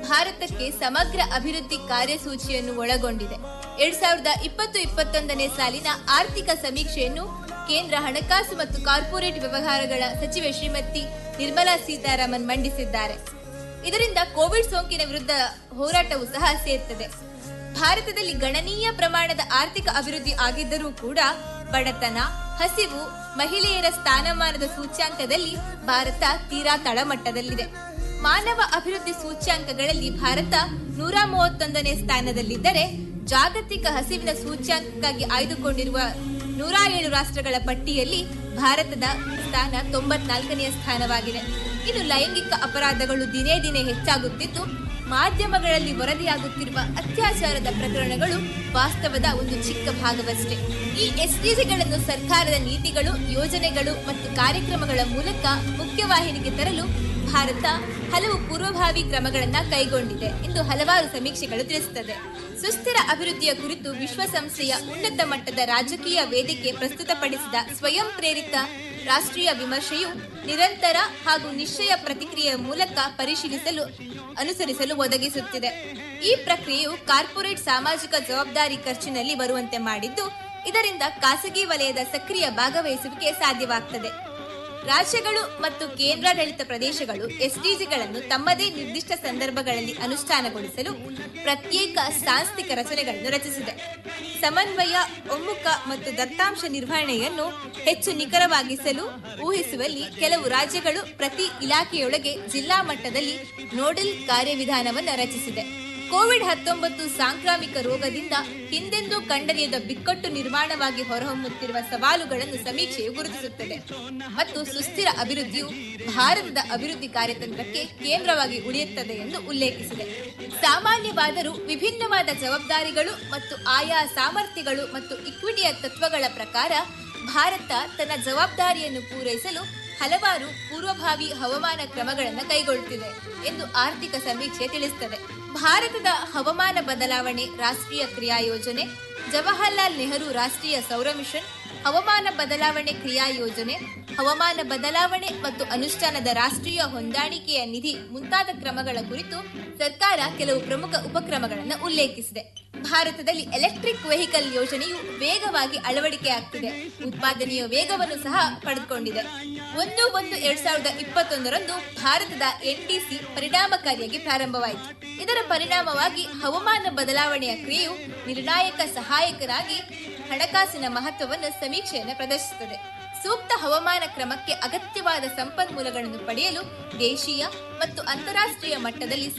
ಭಾರತಕ್ಕೆ ಸಮಗ್ರ ಅಭಿವೃದ್ಧಿ ಕಾರ್ಯಸೂಚಿಯನ್ನು ಒಳಗೊಂಡಿದೆ ಎರಡ್ ಸಾವಿರದ ಇಪ್ಪತ್ತು ಇಪ್ಪತ್ತೊಂದನೇ ಸಾಲಿನ ಆರ್ಥಿಕ ಸಮೀಕ್ಷೆಯನ್ನು ಕೇಂದ್ರ ಹಣಕಾಸು ಮತ್ತು ಕಾರ್ಪೊರೇಟ್ ವ್ಯವಹಾರಗಳ ಸಚಿವೆ ಶ್ರೀಮತಿ ನಿರ್ಮಲಾ ಸೀತಾರಾಮನ್ ಮಂಡಿಸಿದ್ದಾರೆ ಇದರಿಂದ ಕೋವಿಡ್ ಸೋಂಕಿನ ವಿರುದ್ಧ ಹೋರಾಟವೂ ಸಹ ಸೇರ್ತದೆ ಭಾರತದಲ್ಲಿ ಗಣನೀಯ ಪ್ರಮಾಣದ ಆರ್ಥಿಕ ಅಭಿವೃದ್ಧಿ ಆಗಿದ್ದರೂ ಕೂಡ ಬಡತನ ಹಸಿವು ಮಹಿಳೆಯರ ಸ್ಥಾನಮಾನದ ಸೂಚ್ಯಾಂಕದಲ್ಲಿ ಭಾರತ ತೀರಾ ತಳಮಟ್ಟದಲ್ಲಿದೆ ಮಾನವ ಅಭಿವೃದ್ಧಿ ಸೂಚ್ಯಾಂಕಗಳಲ್ಲಿ ಭಾರತ ನೂರ ಮೂವತ್ತೊಂದನೇ ಸ್ಥಾನದಲ್ಲಿದ್ದರೆ ಜಾಗತಿಕ ಹಸಿವಿನ ಸೂಚ್ಯಾಂಕಕ್ಕಾಗಿ ಆಯ್ದುಕೊಂಡಿರುವ ನೂರ ಏಳು ರಾಷ್ಟ್ರಗಳ ಪಟ್ಟಿಯಲ್ಲಿ ಭಾರತದ ಸ್ಥಾನ ತೊಂಬತ್ನಾಲ್ಕನೆಯ ಸ್ಥಾನವಾಗಿದೆ ಇನ್ನು ಲೈಂಗಿಕ ಅಪರಾಧಗಳು ದಿನೇ ದಿನೇ ಹೆಚ್ಚಾಗುತ್ತಿದ್ದು ಮಾಧ್ಯಮಗಳಲ್ಲಿ ವರದಿಯಾಗುತ್ತಿರುವ ಅತ್ಯಾಚಾರದ ಪ್ರಕರಣಗಳು ವಾಸ್ತವದ ಒಂದು ಚಿಕ್ಕ ಭಾಗವಷ್ಟೇ ಈ ಎಸ್ಡಿಜಿಗಳನ್ನು ಸರ್ಕಾರದ ನೀತಿಗಳು ಯೋಜನೆಗಳು ಮತ್ತು ಕಾರ್ಯಕ್ರಮಗಳ ಮೂಲಕ ಮುಖ್ಯವಾಹಿನಿಗೆ ತರಲು ಭಾರತ ಹಲವು ಪೂರ್ವಭಾವಿ ಕ್ರಮಗಳನ್ನ ಕೈಗೊಂಡಿದೆ ಎಂದು ಹಲವಾರು ಸಮೀಕ್ಷೆಗಳು ತಿಳಿಸುತ್ತದೆ ಸುಸ್ಥಿರ ಅಭಿವೃದ್ಧಿಯ ಕುರಿತು ವಿಶ್ವಸಂಸ್ಥೆಯ ಉನ್ನತ ಮಟ್ಟದ ರಾಜಕೀಯ ವೇದಿಕೆ ಪ್ರಸ್ತುತಪಡಿಸಿದ ಸ್ವಯಂ ಪ್ರೇರಿತ ರಾಷ್ಟ್ರೀಯ ವಿಮರ್ಶೆಯು ನಿರಂತರ ಹಾಗೂ ನಿಶ್ಚಯ ಪ್ರತಿಕ್ರಿಯೆಯ ಮೂಲಕ ಪರಿಶೀಲಿಸಲು ಅನುಸರಿಸಲು ಒದಗಿಸುತ್ತಿದೆ ಈ ಪ್ರಕ್ರಿಯೆಯು ಕಾರ್ಪೊರೇಟ್ ಸಾಮಾಜಿಕ ಜವಾಬ್ದಾರಿ ಖರ್ಚಿನಲ್ಲಿ ಬರುವಂತೆ ಮಾಡಿದ್ದು ಇದರಿಂದ ಖಾಸಗಿ ವಲಯದ ಸಕ್ರಿಯ ಭಾಗವಹಿಸುವಿಕೆ ಸಾಧ್ಯವಾಗ್ತದೆ ರಾಜ್ಯಗಳು ಮತ್ತು ಕೇಂದ್ರಾಡಳಿತ ಪ್ರದೇಶಗಳು ಎಸ್ಡಿಜಿಗಳನ್ನು ತಮ್ಮದೇ ನಿರ್ದಿಷ್ಟ ಸಂದರ್ಭಗಳಲ್ಲಿ ಅನುಷ್ಠಾನಗೊಳಿಸಲು ಪ್ರತ್ಯೇಕ ಸಾಂಸ್ಥಿಕ ರಚನೆಗಳನ್ನು ರಚಿಸಿದೆ ಸಮನ್ವಯ ಒಮ್ಮುಖ ಮತ್ತು ದತ್ತಾಂಶ ನಿರ್ವಹಣೆಯನ್ನು ಹೆಚ್ಚು ನಿಖರವಾಗಿಸಲು ಊಹಿಸುವಲ್ಲಿ ಕೆಲವು ರಾಜ್ಯಗಳು ಪ್ರತಿ ಇಲಾಖೆಯೊಳಗೆ ಜಿಲ್ಲಾ ಮಟ್ಟದಲ್ಲಿ ನೋಡಲ್ ಕಾರ್ಯವಿಧಾನವನ್ನು ರಚಿಸಿದೆ ಕೋವಿಡ್ ಹತ್ತೊಂಬತ್ತು ಸಾಂಕ್ರಾಮಿಕ ರೋಗದಿಂದ ಹಿಂದೆಂದೂ ಕಂಡರಿಯದ ಬಿಕ್ಕಟ್ಟು ನಿರ್ಮಾಣವಾಗಿ ಹೊರಹೊಮ್ಮುತ್ತಿರುವ ಸವಾಲುಗಳನ್ನು ಸಮೀಕ್ಷೆಯು ಗುರುತಿಸುತ್ತದೆ ಮತ್ತು ಸುಸ್ಥಿರ ಅಭಿವೃದ್ಧಿಯು ಭಾರತದ ಅಭಿವೃದ್ಧಿ ಕಾರ್ಯತಂತ್ರಕ್ಕೆ ಕೇಂದ್ರವಾಗಿ ಉಳಿಯುತ್ತದೆ ಎಂದು ಉಲ್ಲೇಖಿಸಿದೆ ಸಾಮಾನ್ಯವಾದರೂ ವಿಭಿನ್ನವಾದ ಜವಾಬ್ದಾರಿಗಳು ಮತ್ತು ಆಯಾ ಸಾಮರ್ಥ್ಯಗಳು ಮತ್ತು ಇಕ್ವಿಟಿಯ ತತ್ವಗಳ ಪ್ರಕಾರ ಭಾರತ ತನ್ನ ಜವಾಬ್ದಾರಿಯನ್ನು ಪೂರೈಸಲು ಹಲವಾರು ಪೂರ್ವಭಾವಿ ಹವಾಮಾನ ಕ್ರಮಗಳನ್ನು ಕೈಗೊಳ್ಳುತ್ತಿದೆ ಎಂದು ಆರ್ಥಿಕ ಸಮೀಕ್ಷೆ ತಿಳಿಸುತ್ತದೆ ಭಾರತದ ಹವಾಮಾನ ಬದಲಾವಣೆ ರಾಷ್ಟ್ರೀಯ ಕ್ರಿಯಾ ಯೋಜನೆ ಜವಾಹರ್ಲಾಲ್ ನೆಹರು ರಾಷ್ಟ್ರೀಯ ಸೌರ ಮಿಷನ್ ಹವಾಮಾನ ಬದಲಾವಣೆ ಕ್ರಿಯಾ ಯೋಜನೆ ಹವಾಮಾನ ಬದಲಾವಣೆ ಮತ್ತು ಅನುಷ್ಠಾನದ ರಾಷ್ಟ್ರೀಯ ಹೊಂದಾಣಿಕೆಯ ನಿಧಿ ಮುಂತಾದ ಕ್ರಮಗಳ ಕುರಿತು ಸರ್ಕಾರ ಕೆಲವು ಪ್ರಮುಖ ಉಪಕ್ರಮಗಳನ್ನು ಉಲ್ಲೇಖಿಸಿದೆ ಭಾರತದಲ್ಲಿ ಎಲೆಕ್ಟ್ರಿಕ್ ವೆಹಿಕಲ್ ಯೋಜನೆಯು ವೇಗವಾಗಿ ಅಳವಡಿಕೆಯಾಗ್ತಿದೆ ಉತ್ಪಾದನೆಯ ವೇಗವನ್ನು ಸಹ ಪಡೆದುಕೊಂಡಿದೆ ಒಂದು ಒಂದು ಎರಡ್ ಸಾವಿರದ ಇಪ್ಪತ್ತೊಂದರಂದು ಭಾರತದ ಎನ್ಡಿಸಿ ಪರಿಣಾಮಕಾರಿಯಾಗಿ ಪ್ರಾರಂಭವಾಯಿತು ಇದರ ಪರಿಣಾಮವಾಗಿ ಹವಾಮಾನ ಬದಲಾವಣೆಯ ಕ್ರಿಯೆಯು ನಿರ್ಣಾಯಕ ಸಹಾಯಕರಾಗಿ ಹಣಕಾಸಿನ ಮಹತ್ವವನ್ನು ಸಮೀಕ್ಷೆಯನ್ನು ಪ್ರದರ್ಶಿಸುತ್ತದೆ ಸೂಕ್ತ ಹವಾಮಾನ ಕ್ರಮಕ್ಕೆ ಅಗತ್ಯವಾದ ಸಂಪನ್ಮೂಲಗಳನ್ನು ಪಡೆಯಲು ದೇಶೀಯ ಮತ್ತು ಅಂತಾರಾಷ್ಟ್ರೀಯ ಮಟ್ಟದಲ್ಲಿ